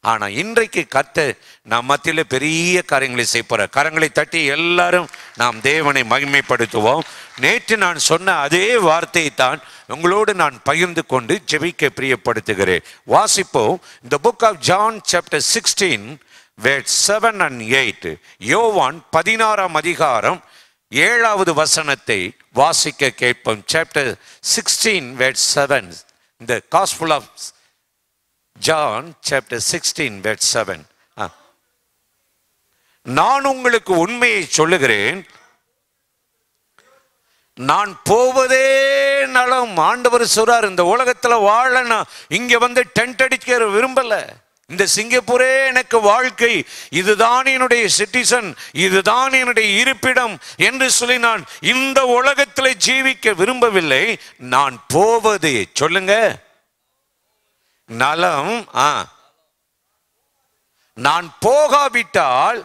ஆனா இன்றைக்கு கர்த்தர் நம் மத்தியில பெரிய காரியங்களை செய்ய கரங்களை தட்டி எல்லாரும் நாம் தேவனை மகிமைப்படுத்துவோம் நேற்று நான் சொன்ன அதே வார்த்தையை தான் உங்களோடு நான் பகிர்ந்து கொண்டு ஜெபிக்க பிரியப்படுத்துகிறேன் வாசிப்போம் இந்த book of John chapter sixteen வேட் செவன் அண்ட் எயிட் யோவான் பதினாறாம் அதிகாரம் ஏழாவது வசனத்தை வாசிக்க கேட்போம் சாப்டர் சிக்ஸ்டீன் வேட் செவன் இந்த gospel of John chapter sixteen வேட் செவன் நான் உங்களுக்கு உண்மையை சொல்லுகிறேன் நான் போவதே நலம் ஆண்டவர் சொல்றார் இந்த உலகத்துல வாழ நான் இங்க வந்து டென்ட் அடிக்க விரும்பல இந்த சிங்கப்பூரே எனக்கு வாழ்க்கை இதுதான் என்னுடைய சிட்டிசன் இதுதான் என்னுடைய இருப்பிடம் என்று சொல்லி நான் இந்த உலகத்தில் ஜீவிக்க விரும்பவில்லை நான் போவது சொல்லுங்க நலம் ஆ நான் போகாவிட்டால்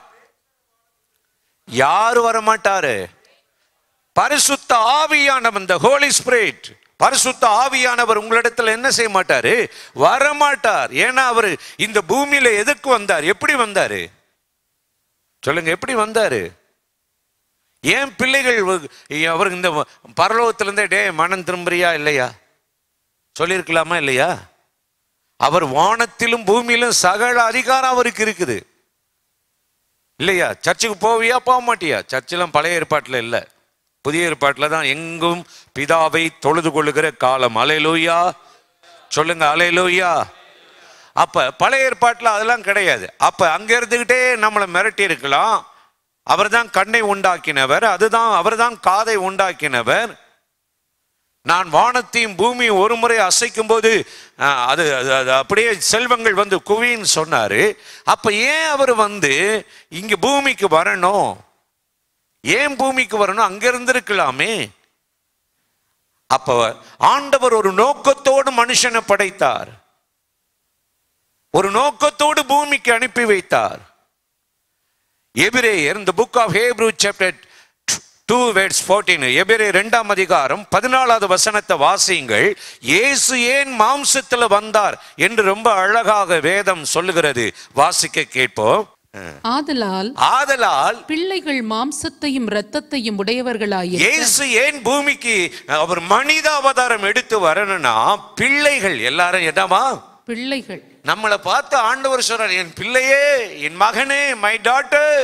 யாரு வரமாட்டாரு பரிசுத்த ஆவியானவர் இந்த ஹோலி ஸ்பிரிட் பரிசுத்த ஆவியானவர் உங்களிடத்துல என்ன செய்ய மாட்டாரு வரமாட்டார் ஏன்னா அவர் இந்த பூமியில எதுக்கு வந்தார் எப்படி வந்தாரு சொல்லுங்க எப்படி வந்தாரு ஏன் பிள்ளைகள் வ- அவர் இந்த பரலோகத்திலிருந்தே டே மனம் திரும்புறியா இல்லையா சொல்லியிருக்கலாமா இல்லையா அவர் வானத்திலும் பூமியிலும் சகல அதிகாரம் அவருக்கு இருக்குது இல்லையா சர்ச்சுக்கு போவியா போக மாட்டியா சர்ச்செல்லாம் பழைய ஏற்பாட்டில் இல்லை புதிய ஏற்பாட்டில் தான் எங்கும் பிதாவை தொழுது கொள்ளுகிற காலம் அலையலூயா சொல்லுங்க அலையலூயா அப்ப பழைய ஏற்பாட்டில் அதெல்லாம் கிடையாது அப்ப அங்க இருந்துகிட்டே நம்மளை மிரட்டி இருக்கலாம் அவர்தான் கண்ணை உண்டாக்கினவர் அதுதான் அவர்தான் காதை உண்டாக்கினவர் நான் வானத்தையும் பூமியும் ஒரு முறை அசைக்கும் போது அஹ், அது அது- அது அப்படியே செல்வங்கள் வந்து குவின்னு சொன்னாரு அப்ப ஏன் அவர் வந்து இங்க பூமிக்கு வரணும் ஏன் பூமிக்கு வரணும் அங்க இருந்திருக்கலாமே அப்ப ஆண்டவர் ஒரு நோக்கத்தோடு மனுஷனை படைத்தார் ஒரு நோக்கத்தோடு பூமிக்கு அனுப்பி வைத்தார் எபிரேயர் இந்த book of Hebrew chapter two verse fourteen எபிரே ரெண்டாம் அதிகாரம் பதினாலாவது வசனத்தை வாசியுங்கள் இயேசு ஏன் மாம்சத்தில் வந்தார் என்று ரொம்ப அழகாக வேதம் சொல்லுகிறது வாசிக்க கேட்போம் ஆதலால் ஆதலால் பிள்ளைகள் மாம்சத்தையும் இரத்தத்தையும் உடையவர்களாயிருக்க இயேசு ஏன் பூமிக்கு அவர் மனித அவதாரம் எடுத்து வரணும்னா பிள்ளைகள் எல்லாரும் என்னவா பிள்ளைகள் நம்மளை பார்த்து ஆண்டவர் சொல்றார் என் பிள்ளையே என் மகனே my daughter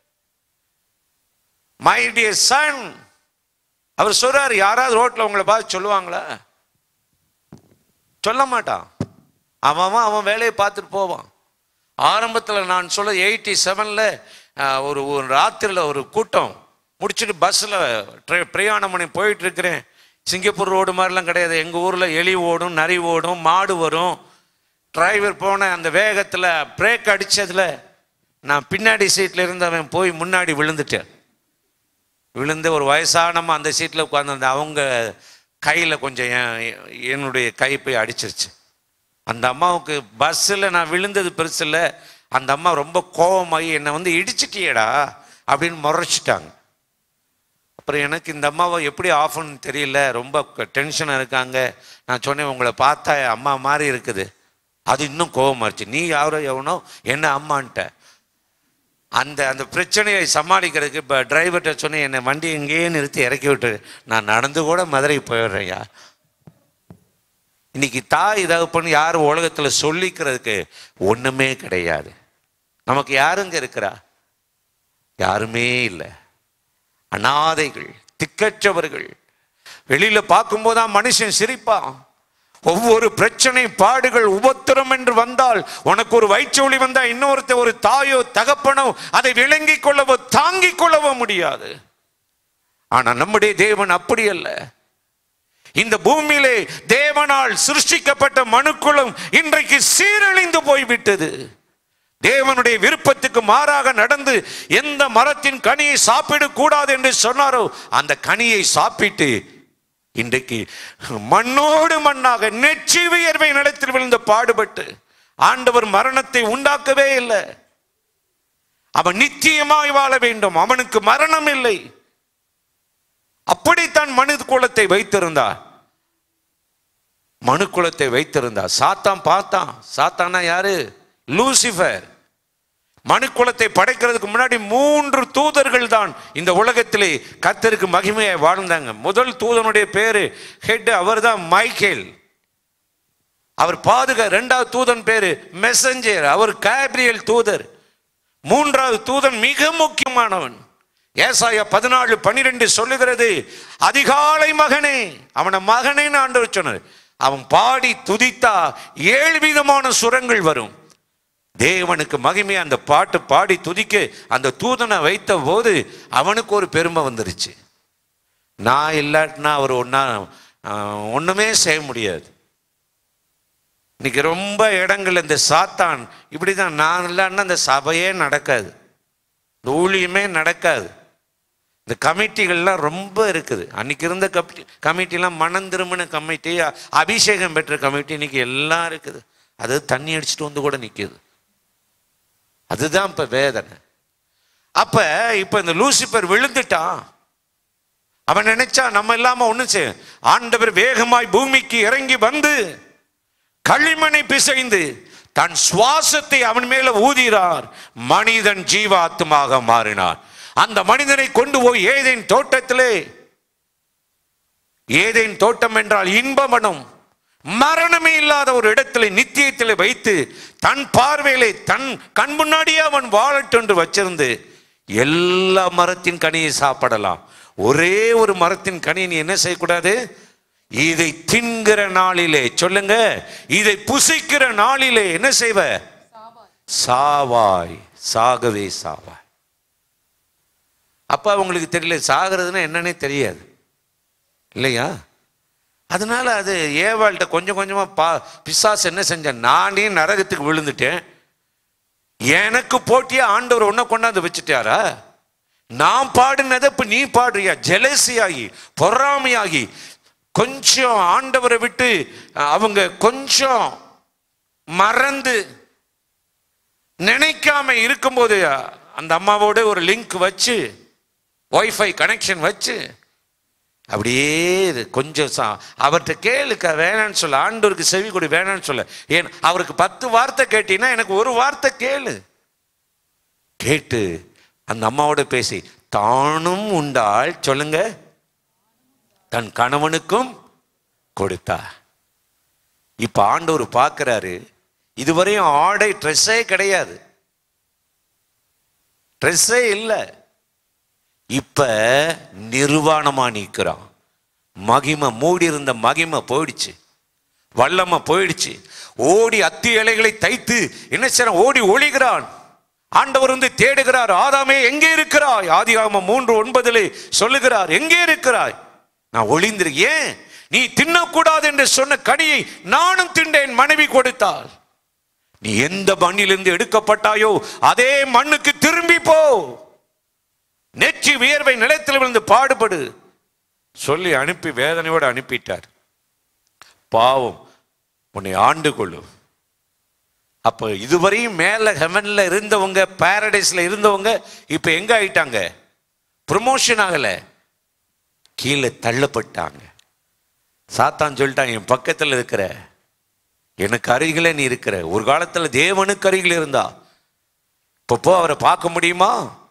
my dear son அவர் சொல்றாரு யாராவது ரோட்ல உங்களை பார்த்து சொல்லுவாங்களா சொல்ல மாட்டான் அவன் அவன் அவன் வேலையை பார்த்துட்டு போவான் ஆரம்பத்தில் நான் சொல்ல எயிட்டி செவனில் ஒரு ஒரு ராத்திரியில் ஒரு கூட்டம் முடிச்சுட்டு பஸ்ஸில் பிரயாணம் பண்ணி போயிட்டு இருக்கிறேன் சிங்கப்பூர் ரோடு மாதிரிலாம் கிடையாது எங்கள் ஊரில் எலி ஓடும் நரி ஓடும் மாடு வரும் டிரைவர் போன அந்த வேகத்தில் பிரேக் அடிச்சதுல நான் பின்னாடி சீட்டில் இருந்தவன் போய் முன்னாடி விழுந்துட்டேன் விழுந்து ஒரு வயசானம்மா அந்த சீட்டில் உட்காந்து அவங்க கையில் கொஞ்சம் என் என்னுடைய கை போய் அடிச்சிருச்சு அந்த அம்மாவுக்கு பஸ்ஸில் நான் விழுந்தது பெருசு இல்லை அந்த அம்மா ரொம்ப கோவமாகி என்னை வந்து இடிச்சிட்டியேடா அப்படின்னு முறைச்சிட்டாங்க அப்புறம் எனக்கு இந்த அம்மாவை எப்படி ஆஃப்னு தெரியல ரொம்ப டென்ஷனாக இருக்காங்க நான் சொன்னேன் உங்களை பார்த்தா அம்மா மாதிரி இருக்குது அது இன்னும் கோவமாச்சு நீ யாரோ எவனோ என்ன அம்மான்ட்ட அந்த அந்த பிரச்சனையை சமாளிக்கிறதுக்கு இப்போ டிரைவர்கிட்ட சொன்னேன் என்னை வண்டி இங்கேயே நிறுத்தி இறக்கி விட்டு நான் நடந்து கூட மதுரை போயிடுறேன்யா இன்னைக்கு தாய் தகப்பன் யாரும் உலகத்தில் சொல்லிக்கிறதுக்கு ஒன்றுமே கிடையாது நமக்கு யாருங்க இருக்கிறா யாருமே இல்லை அனாதைகள் திக்கற்றவர்கள் வெளியில பார்க்கும்போது தான் மனுஷன் சிரிப்பான் ஒவ்வொரு பிரச்சனை பாடுகள் உபத்திரம் என்று வந்தால் உனக்கு ஒரு வயிற்றொலி வந்தா இன்னொருத்த ஒரு தாயோ தகப்பனோ அதை விளங்கிக் கொள்ளவோ தாங்கிக் கொள்ளவோ முடியாது ஆனா நம்முடைய தேவன் அப்படி அல்ல இந்த பூமியிலே தேவனால் சிருஷ்டிக்கப்பட்ட மனுக்குளம் இன்றைக்கு சீரழிந்து போய்விட்டது தேவனுடைய விருப்பத்துக்கு மாறாக நடந்து எந்த மரத்தின் கனியை சாப்பிடக்கூடாது என்று சொன்னாரோ அந்த கனியை சாப்பிட்டு இன்றைக்கு மண்ணோடு மண்ணாக நெற்றி வியர்வை நிலத்தில் விழுந்து பாடுபட்டு ஆண்டவர் மரணத்தை உண்டாக்கவே இல்லை அவன் நித்தியமாய் வாழ வேண்டும் அவனுக்கு மரணம் இல்லை அப்படித்தான் மனு குலத்தை வைத்திருந்தார் மனு குலத்தை வைத்திருந்தார் சாத்தான் பார்த்தான் சாத்தானா யாரு லூசிஃபர் மனுக்குலத்தை படைக்கிறதுக்கு முன்னாடி மூன்று தூதர்கள் தான் இந்த உலகத்திலே கர்த்தருக்கு மகிமையை வாழ்ந்தாங்க முதல் தூதனுடைய பேரு ஹெட் அவர்தான் மைக்கேல் அவர் பாதுகா ரெண்டாவது தூதன் பேரு மெசஞ்சர் அவர் கேப்ரியல் தூதர் மூன்றாவது தூதன் மிக முக்கியமானவன் ஏசாயா பதினாலு பன்னிரெண்டு சொல்லுகிறது அதிகாலை மகனே அவன மகனே ஆண்டவர் சொன்னார் அவன் பாடி துதித்தா ஏழு விதமான சுரங்கள் வரும் தேவனுக்கு மகிமை அந்த பாட்டு பாடி துதிக்க அந்த தூதனை வைத்த போது அவனுக்கு ஒரு பெருமை வந்துருச்சு நான் இல்லாட்டினா அவர் ஒன்றா ஒன்றுமே செய்ய முடியாது இன்னைக்கு ரொம்ப இடங்கள் இந்த சாத்தான் இப்படி தான் நான் இல்லைன்னா இந்த சபையே நடக்காது இந்த ஊழியமே நடக்காது இந்த கமிட்டிகள்லாம் ரொம்ப இருக்குது அன்னைக்கு இருந்த கமிட்டி கமிட்டிலாம் மனம் திரும்பின கமிட்டி அ- அபிஷேகம் பெற்ற கமிட்டி இன்னைக்கு எல்லாம் இருக்குது அது தண்ணி அடிச்சுட்டு வந்து கூட நிற்கிது அதுதான் இப்ப வேதனை அப்ப இப்ப இந்த லூசிபர் விழுந்துட்டான் அவன் நினைச்சா நம்ம இல்லாம ஒண்ணு செய்ய ஆண்டவர் வேகமாய் பூமிக்கு இறங்கி வந்து களிமண்ணை பிசைந்து தன் சுவாசத்தை அவன் மேல ஊதினார் மனிதன் ஜீவாத்மாக மாறினார் அந்த மனிதனை கொண்டு போய் ஏதேன் தோட்டத்திலே ஏதேன் தோட்டம் என்றால் இன்பமனம் மரணமே இல்லாத ஒரு இடத்துல நித்தியத்தில் வைத்து தன் பார்வையிலே தன் கண் முன்னாடியே அவன் வாழட்டும் என்று வச்சிருந்து எல்லா மரத்தின் கனியை சாப்பிடலாம் ஒரே ஒரு மரத்தின் கனியை நீ என்ன செய்யக்கூடாது இதை தின்கிற நாளிலே சொல்லுங்க இதை புசிக்கிற நாளிலே என்ன செய்வ சாவாய் சாகவே சாவாய் அப்ப அவங்களுக்கு தெரியல சாகிறதுன்னா என்னன்னே தெரியாது இல்லையா அதனால அது ஏவாள்கிட்ட கொஞ்சம் கொஞ்சமா பா பிசாசு என்ன செஞ்சேன் நானே நரகத்துக்கு விழுந்துட்டேன் எனக்கு போட்டியா ஆண்டவர் ஒன்ன கொண்டாந்து வச்சுட்டாரா நான் பாடினதை இப்ப நீ பாடுறியா ஜெலசியாகி பொறாமையாகி கொஞ்சம் ஆண்டவரை விட்டு அவங்க கொஞ்சம் மறந்து நினைக்காம இருக்கும்போது அந்த அம்மாவோட ஒரு லிங்க் வச்சு ஒய்ஃபை கனெக்ஷன் வச்சு அப்படியே இது கொஞ்சம் சா அவர்கிட்ட கேளுக்க வேணான்னு சொல்ல ஆண்டவருக்கு செவி கொடு வேணான்னு சொல்ல ஏன் அவருக்கு பத்து வார்த்தை கேட்டீங்கன்னா எனக்கு ஒரு வார்த்தை கேளு கேட்டு அந்த அம்மாவோட பேசி தானும் உண்டாள் சொல்லுங்க தன் கணவனுக்கும் கொடுத்தா இப்ப ஆண்டவர் பார்க்கிறாரு இதுவரையும் ஆடை ட்ரெஸ்ஸே கிடையாது ட்ரெஸ்ஸே இல்லை இப்ப நிர்வாணமா நிற்கிறான் மகிமை மூடி இருந்த மகிமை போயிடுச்சு வல்லமை போயிடுச்சு ஓடி அத்தி இலைகளை தைத்து என்ன செய்யறான் ஓடி ஒளிகிறான் ஆண்டவர் வந்து தேடுகிறார் ஆதாமே எங்கே இருக்கிறாய் ஆதியாகமம் மூன்று ஒன்பதிலே சொல்லுகிறார் எங்கே இருக்கிறாய் நான் ஒளிந்திரு ஏன் நீ தின்னக்கூடாது என்று சொன்ன கனியை நானும் திண்டேன் மனைவி கொடுத்தாள் நீ எந்த மண்ணிலிருந்து எடுக்கப்பட்டாயோ அதே மண்ணுக்கு திரும்பி போ நெற்றி வியர்வை நிலத்தில் விழுந்து பாடுபடு சொல்லி அனுப்பி வேதனையோடு அனுப்பிட்டார் பாவம் உன்னை ஆண்டு கொள்ளும் அப்போ இதுவரையும் மேல ஹெவன்ல இருந்தவங்க பாரடைஸ்ல இருந்தவங்க இப்ப எங்க ஆயிட்டாங்க ப்ரொமோஷன் ஆகல கீழே தள்ளப்பட்டாங்க சாத்தான் சொல்லிட்டான் என் பக்கத்தில் இருக்கிற எனக்கு அருகில நீ இருக்கிற ஒரு காலத்துல தேவனுக்கு அருகில் இருந்தா இப்போ போ அவரை பார்க்க முடியுமா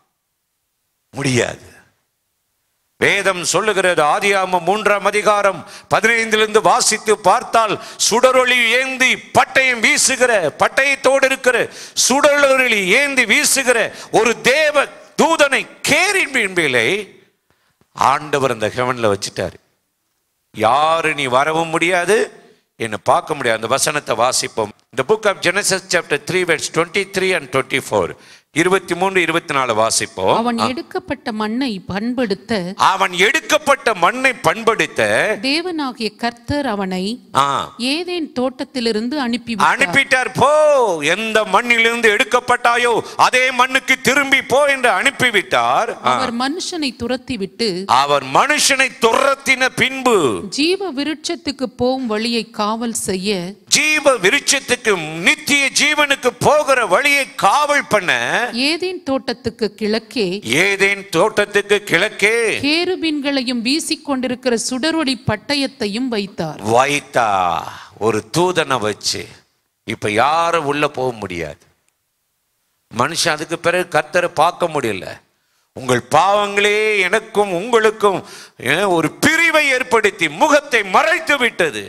முடியாது வேதம் சொல்லுகிறது ஆதியாமம் மூன்றாம் அதிகாரம் பதினைந்திலிருந்து வாசித்து பார்த்தால் சுடரொளி ஏந்தி பட்டயம் வீசுகிற பட்டயத்தோடு இருக்கிற சுடரொளி ஏந்தி வீசுகிற ஒரு தேவ தூதனை கேரின் பின்பிலே ஆண்டவர் அந்த ஹெவன்ல வச்சுட்டாரு யாரு நீ வரவும் முடியாது என்னை பார்க்க முடியாது அந்த வசனத்தை வாசிப்போம் இந்த book of Genesis chapter three verse twenty three and twenty four இருபத்தி மூன்று இருபத்தி நாலு வாசிப்போம் அவன் எடுக்கப்பட்ட மண்ணை பண்படுத்த அவன் எடுக்கப்பட்ட மண்ணை பண்படுத்த தேவனாகிய கர்த்தர் அவனை ஆ, ஏதேன் தோட்டத்திலிருந்து அனுப்பி அனுப்பிட்டார் போ எந்த மண்ணிலிருந்து எடுக்கப்பட்டாயோ அதே மண்ணுக்கு திரும்பி போ என்று அனுப்பிவிட்டார் ஆ. அவர் மனுஷனை துரத்திவிட்டு அவர் மனுஷனை துரத்தின பின்பு ஜீவ விருட்சத்துக்கு போகும் வழியை காவல் செய்ய ஜீவ விருட்சத்துக்கு நித்திய ஜீவனுக்கு போகிற வழியை காவல் பண்ண ஏதேன் தோட்டத்துக்கு கிழக்கே ஏதேன் தோட்டத்துக்கு கிழக்கே கேருபீன்களையும் வீசிக் கொண்டிருக்கிற சுடரொளி பட்டயத்தையும் வைத்தார் வைத்தா ஒரு தூதனை வச்சு இப்ப யாரும் உள்ள போக முடியாது மனுஷன் அதுக்கு பிறகு கர்த்தரை பார்க்க முடியல உங்கள் பாவங்களே எனக்கும் உங்களுக்கும் ஏன், ஒரு பிரிவை ஏற்படுத்தி முகத்தை மறைத்து விட்டது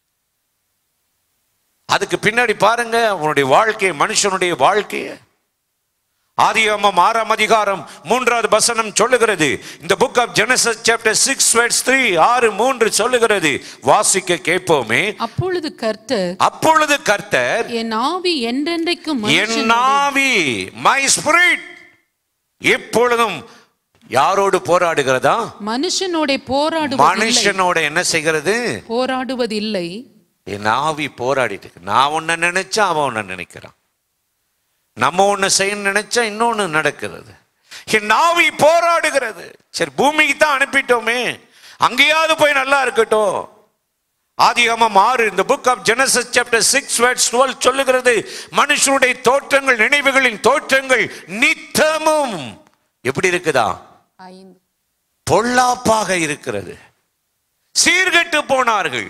அதுக்கு பின்னாடி பாருங்க அவனுடைய வாழ்க்கையை மனுஷனுடைய வாழ்க்கையை ஆதியாமம் ஆறாம் அதிகாரம் மூன்றாவது வசனம் சொல்லுகிறது இந்த book of Genesis chapter six verse three ஆறு மூன்று சொல்லுகிறது வாசிக்க கேட்போமே அப்பொழுது கர்த்தர் அப்பொழுது கர்த்தர் என் ஆவி என்றென்றைக்கும் என் மனுஷனோடே- நாவி மை ஸ்பிரிட் எப்பொழுதும் யாரோடு போராடுகிறதா மனுஷனோட போராடுவதில்லை மனுஷனோட என்ன செய்கிறது போராடுவதில்லை என் ஆவி போராடிட்டு இருக்கு நான் ஒன்ன நினைச்சா அவன் ஒன்ன நினைக்கிறான் நம்ம ஒண்ணு செய்யணும்னு நினைச்சா இன்னொன்னு நடக்கிறது என் ஆவி போராடுகிறது சரி பூமிக்கு தான் அனுப்பிட்டோமே அங்கேயாவது போய் நல்லா இருக்கட்டும் ஆதிகாமம் ஆறு இந்த book of Genesis chapter six verse twelve சொல்லுகிறது மனுஷனுடைய தோற்றங்கள் நினைவுகளின் தோற்றங்கள் நித்தமும் எப்படி இருக்குதா ஐந்து பொல்லாப்பாக இருக்கிறது சீர்கெட்டு போனார்கள்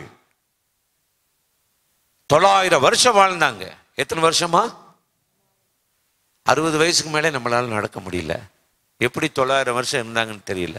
தொள்ளாயிரம் வருஷம் வாழ்ந்தாங்க எத்தனை வருஷமா அறுபது வயசுக்கு மேலே நம்மளால நடக்க முடியல எப்படி தொள்ளாயிரம் வருஷம் இருந்தாங்கன்னு தெரியல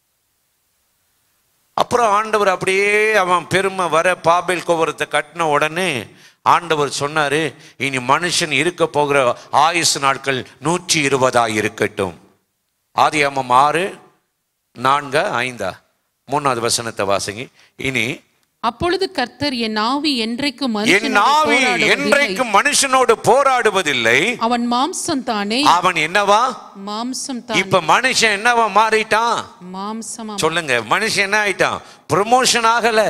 அப்புறம் ஆண்டவர் அப்படியே அவன் பெருமை வர பாபேல் கோபுரத்தை கட்டின உடனே ஆண்டவர் சொன்னாரு இனி மனுஷன் இருக்க போகிற ஆயுசு நாட்கள் நூற்றி இருபதா இருக்கட்டும் ஆதியாமம் ஆறு நான்கா ஐந்தா மூணாவது வசனத்தை வாசிங்க இனி அப்பொழுது கர்த்தர் என் ஆவி என்றைக்கும் என் மனுஷனோட ஆவி போராடுவதில்லை என்றைக்கும் மனுஷனோடு போராடுவதில்லை அவன் மாம்சம் தானே அவன் என்னவா மாம்சம் தானே இப்ப மனுஷன் என்னவா மாறிட்டான் மாம்சமா சொல்லுங்க மனுஷன் என்ன ஆயிட்டான் ப்ரமோஷன் ஆகல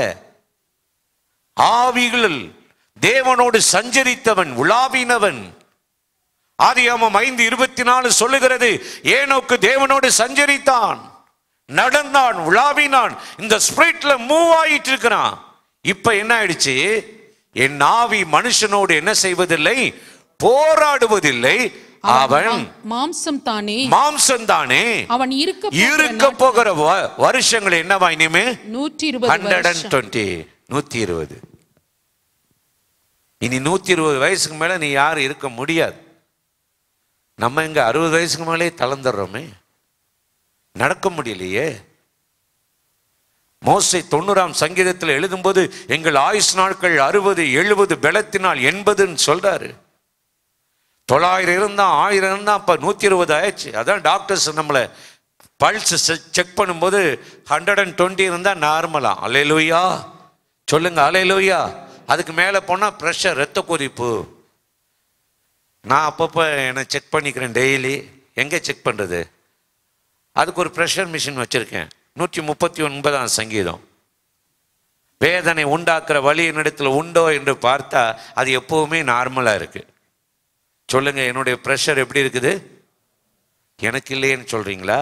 ஆவிகள் தேவனோடு சஞ்சரித்தவன் உலாவினவன் ஆதியாமம் ஐந்து இருபத்தி நாலு சொல்லுகிறது ஏனோக்கு தேவனோடு சஞ்சரித்தான் நடந்தான் உலாவினான் இந்த ஸ்பிரிட்ல மூவ் ஆயிட்டு இருக்கிறான் இப்ப என்ன ஆயிடுச்சு என் ஆவி மனுஷனோடு என்ன செய்வதில்லை போராடுவதில்லை அவன் மாம்- மாம்சம் தானே மாம்சம் தானே அவன் இருக்க போகிற இருக்க நாட்கள் போகிற வ- வருஷங்கள் என்னவா இனிமே நூற்றி இருபது ஹண்ட்ரட் அண்ட் வருஷம் டுவெண்ட்டி நூத்தி இருபது இனி நூத்தி இருபது வயசுக்கு மேல நீ யாரும் இருக்க முடியாது நம்ம இங்க அறுபது வயசுக்கு மேலே தளர்ந்துடுறோமே நடக்க முடியலையே மோசை தொண்ணூறாம் சங்கீதத்தில் எழுதும்போது எங்கள் ஆயுஷ் நாட்கள் அறுபது எழுபது பலத்தினால் எண்பதுன்னு சொல்றாரு தொள்ளாயிரம் இருந்தா ஆயிரம் இருந்தா அப்ப நூத்தி இருபது ஆயிடுச்சு அதான் டாக்டர்ஸ் நம்மளை பல்ஸ் செக் பண்ணும்போது ஹண்ட்ரட் அண்ட் டுவெண்ட்டி இருந்தா நார்மலா அலையலூயா சொல்லுங்க அலையலூயா அதுக்கு மேலே போனால் ப்ரெஷர் ரத்த கொதிப்பு நான் அப்பப்போ என்னை செக் பண்ணிக்கிறேன் டெய்லி எங்கே செக் பண்ணுறது அதுக்கு ஒரு ப்ரெஷர் மிஷின் வச்சுருக்கேன் நூற்றி முப்பத்தி ஒன்பதாம் சங்கீதம் வேதனை உண்டாக்குற வழி என்னிடத்தில் உண்டோ என்று பார்த்தா அது எப்பவுமே நார்மலாக இருக்கு சொல்லுங்க என்னுடைய ப்ரெஷர் எப்படி இருக்குது எனக்கு இல்லையேன்னு சொல்றீங்களா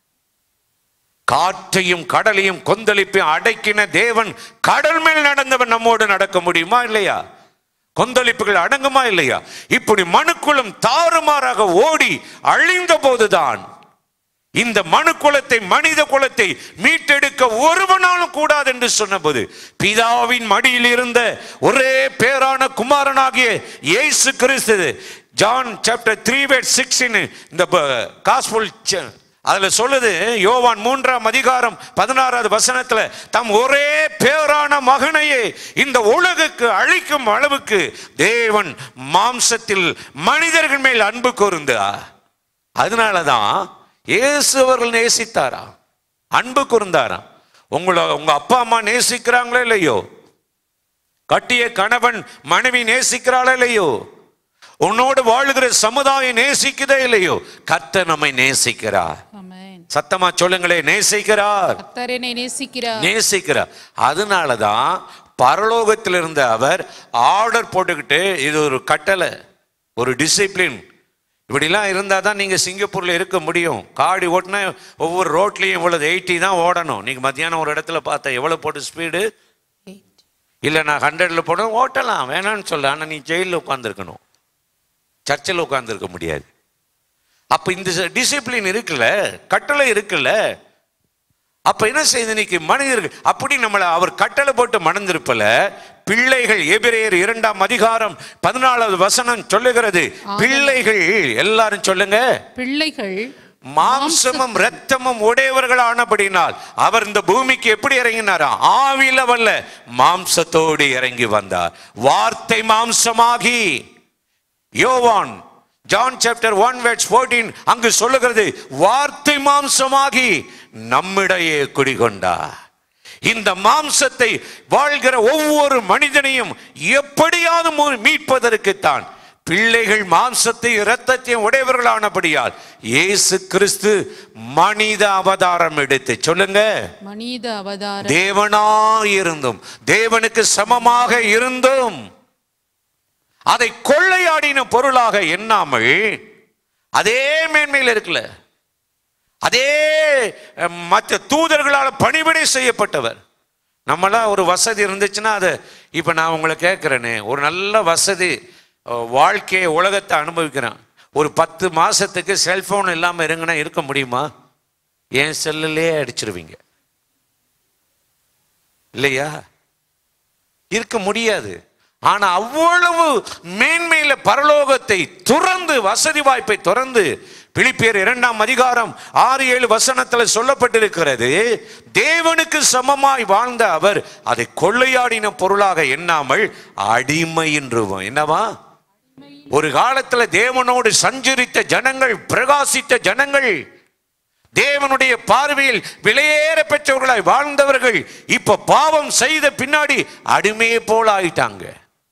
காற்றையும் கடலையும் கொந்தளிப்பையும் அடக்கின தேவன் கடல் மேல் நடந்தவன் நம்மோடு நடக்க முடியுமா இல்லையா கொந்தளிப்புகள் அடங்குமா இல்லையா இப்படி மனுக்குளம் தாறுமாறாக ஓடி அழிந்த போதுதான் இந்த மனு குலத்தை மனித குலத்தை மீட்டெடுக்க ஒருவனாலும் கூடாது என்று சொன்னபோது பிதாவின் மடியில் இருந்த ஒரே பேரான குமாரனாகிய இயேசு கிறிஸ்து ஜான் சாப்டர் த்ரீ வேட் சிக்ஸ்டின் இந்த காஸ்புல் அதுல சொல்லுது யோவான் மூன்றாம் அதிகாரம் பதினாறாவது வசனத்துல தம் ஒரே பேரான மகனையே இந்த உலகுக்கு அழிக்கும் அளவுக்கு தேவன் மாம்சத்தில் மனிதர்கள் மேல் அன்பு கூர்ந்தா அதனாலதான் இயேசு அவர்கள் நேசித்தாரா அன்பு கூர்ந்தாரா உங்களை உங்க அப்பா அம்மா நேசிக்கிறாங்களோ இல்லையோ கட்டிய கணவன் மனைவி நேசிக்கிறாளோ இல்லையோ உன்னோடு வாழுகிற சமுதாயம் நேசிக்குதே இல்லையோ கர்த்தர் நம்மை நேசிக்கிறார் ஆமென் சத்தமா சொல்லுங்களே நேசிக்கிறார் கர்த்தர் என்னை நேசிக்கிறார் நேசிக்கிறார் அதனாலதான் பரலோகத்தில் இருந்த அவர் ஆர்டர் போட்டுக்கிட்டு இது ஒரு கட்டளை ஒரு டிசிப்ளின் இப்படிலாம் இருந்தால் தான் நீங்கள் சிங்கப்பூரில் இருக்க முடியும் காடி ஓட்டினா ஒவ்வொரு ரோட்லேயும் இவ்வளவு எயிட்டி தான் ஓடணும் நீங்கள் மத்தியானம் ஒரு இடத்துல பார்த்தா எவ்வளோ போட்டு ஸ்பீடு Eight. இல்லை நான் ஹண்ட்ரடில் போனோம் ஓட்டலாம் வேணாம்னு சொல்ல ஆனால் நீ ஜெயிலில் உட்காந்துருக்கணும் சர்ச்சில் உட்காந்துருக்க முடியாது அப்போ இந்த டிசிப்ளின் இருக்குல்ல கட்டளை இருக்குல்ல அப்ப என்ன செய்யுது இன்னைக்கு மனிதர்கள் அப்படி நம்மளை அவர் கட்டளை போட்டு மணந்திருப்பல பிள்ளைகள் எபிரேயர் இரண்டாம் அதிகாரம் பதினாலாவது வசனம் சொல்லுகிறது பிள்ளைகள் எல்லாரும் சொல்லுங்க பிள்ளைகள் மாம்சமும் இரத்தமும் உடையவர்களானபடினால் அவர் இந்த பூமிக்கு எப்படி இறங்கினாரா ஆவில வல்ல மாம்சத்தோடு இறங்கி வந்தார் வார்த்தை மாம்சமாகி யோவான் ஜான் சாப்டர் ஒன் வேர்ட்ஸ் 14 அங்கு சொல்லுகிறது வார்த்தை மாம்சமாகி நம்மிடையே குடிகொண்டார் இந்த மாம்சத்தை வாழ்கிற ஒவ்வொரு மனிதனையும் எப்படியாவது மு- மீட்பதற்குத்தான் பிள்ளைகள் மாம்சத்தை இரத்தத்தையும் உடையவர்களானபடியால் இயேசு கிறிஸ்து மனித அவதாரம் எடுத்து சொல்லுங்க மனித அவதார தேவனாயிருந்தும் தேவனுக்கு சமமாக இருந்தும் அதை கொள்ளையாடின பொருளாக எண்ணாமல் அதே மேன்மையில் இருக்குல்ல அதே அஹ், மற்ற தூதர்களால் பணிவிடை செய்யப்பட்டவர் நம்மளாம் ஒரு வசதி இருந்துச்சுன்னா அதை இப்போ நான் உங்களை கேட்குறேனே ஒரு நல்ல வசதி அஹ், வாழ்க்கையை உலகத்தை அனுபவிக்கிறேன் ஒரு பத்து மாசத்துக்கு செல்போன் இல்லாமல் இருங்கன்னா இருக்க முடியுமா என் செல்லுலே அடிச்சிருவீங்க இல்லையா இருக்க முடியாது ஆனா அவ்வளவு மேன்மையில பரலோகத்தை துறந்து வசதி வாய்ப்பை துறந்து பிலிப்பியர் இரண்டாம் அதிகாரம் ஆறு ஏழு வசனத்துல சொல்லப்பட்டிருக்கிறது தேவனுக்கு சமமாய் வாழ்ந்த அவர் அதை கொள்ளையாடின பொருளாக எண்ணாமல் அடிமை என்றுவோம் என்னவா ஒரு காலத்துல தேவனோடு சஞ்சரித்த ஜனங்கள் பிரகாசித்த ஜனங்கள் தேவனுடைய பார்வையில் விலையேற பெற்றவர்களாய் வாழ்ந்தவர்கள் இப்ப பாவம் செய்த பின்னாடி அடிமையை போல ஆயிட்டாங்க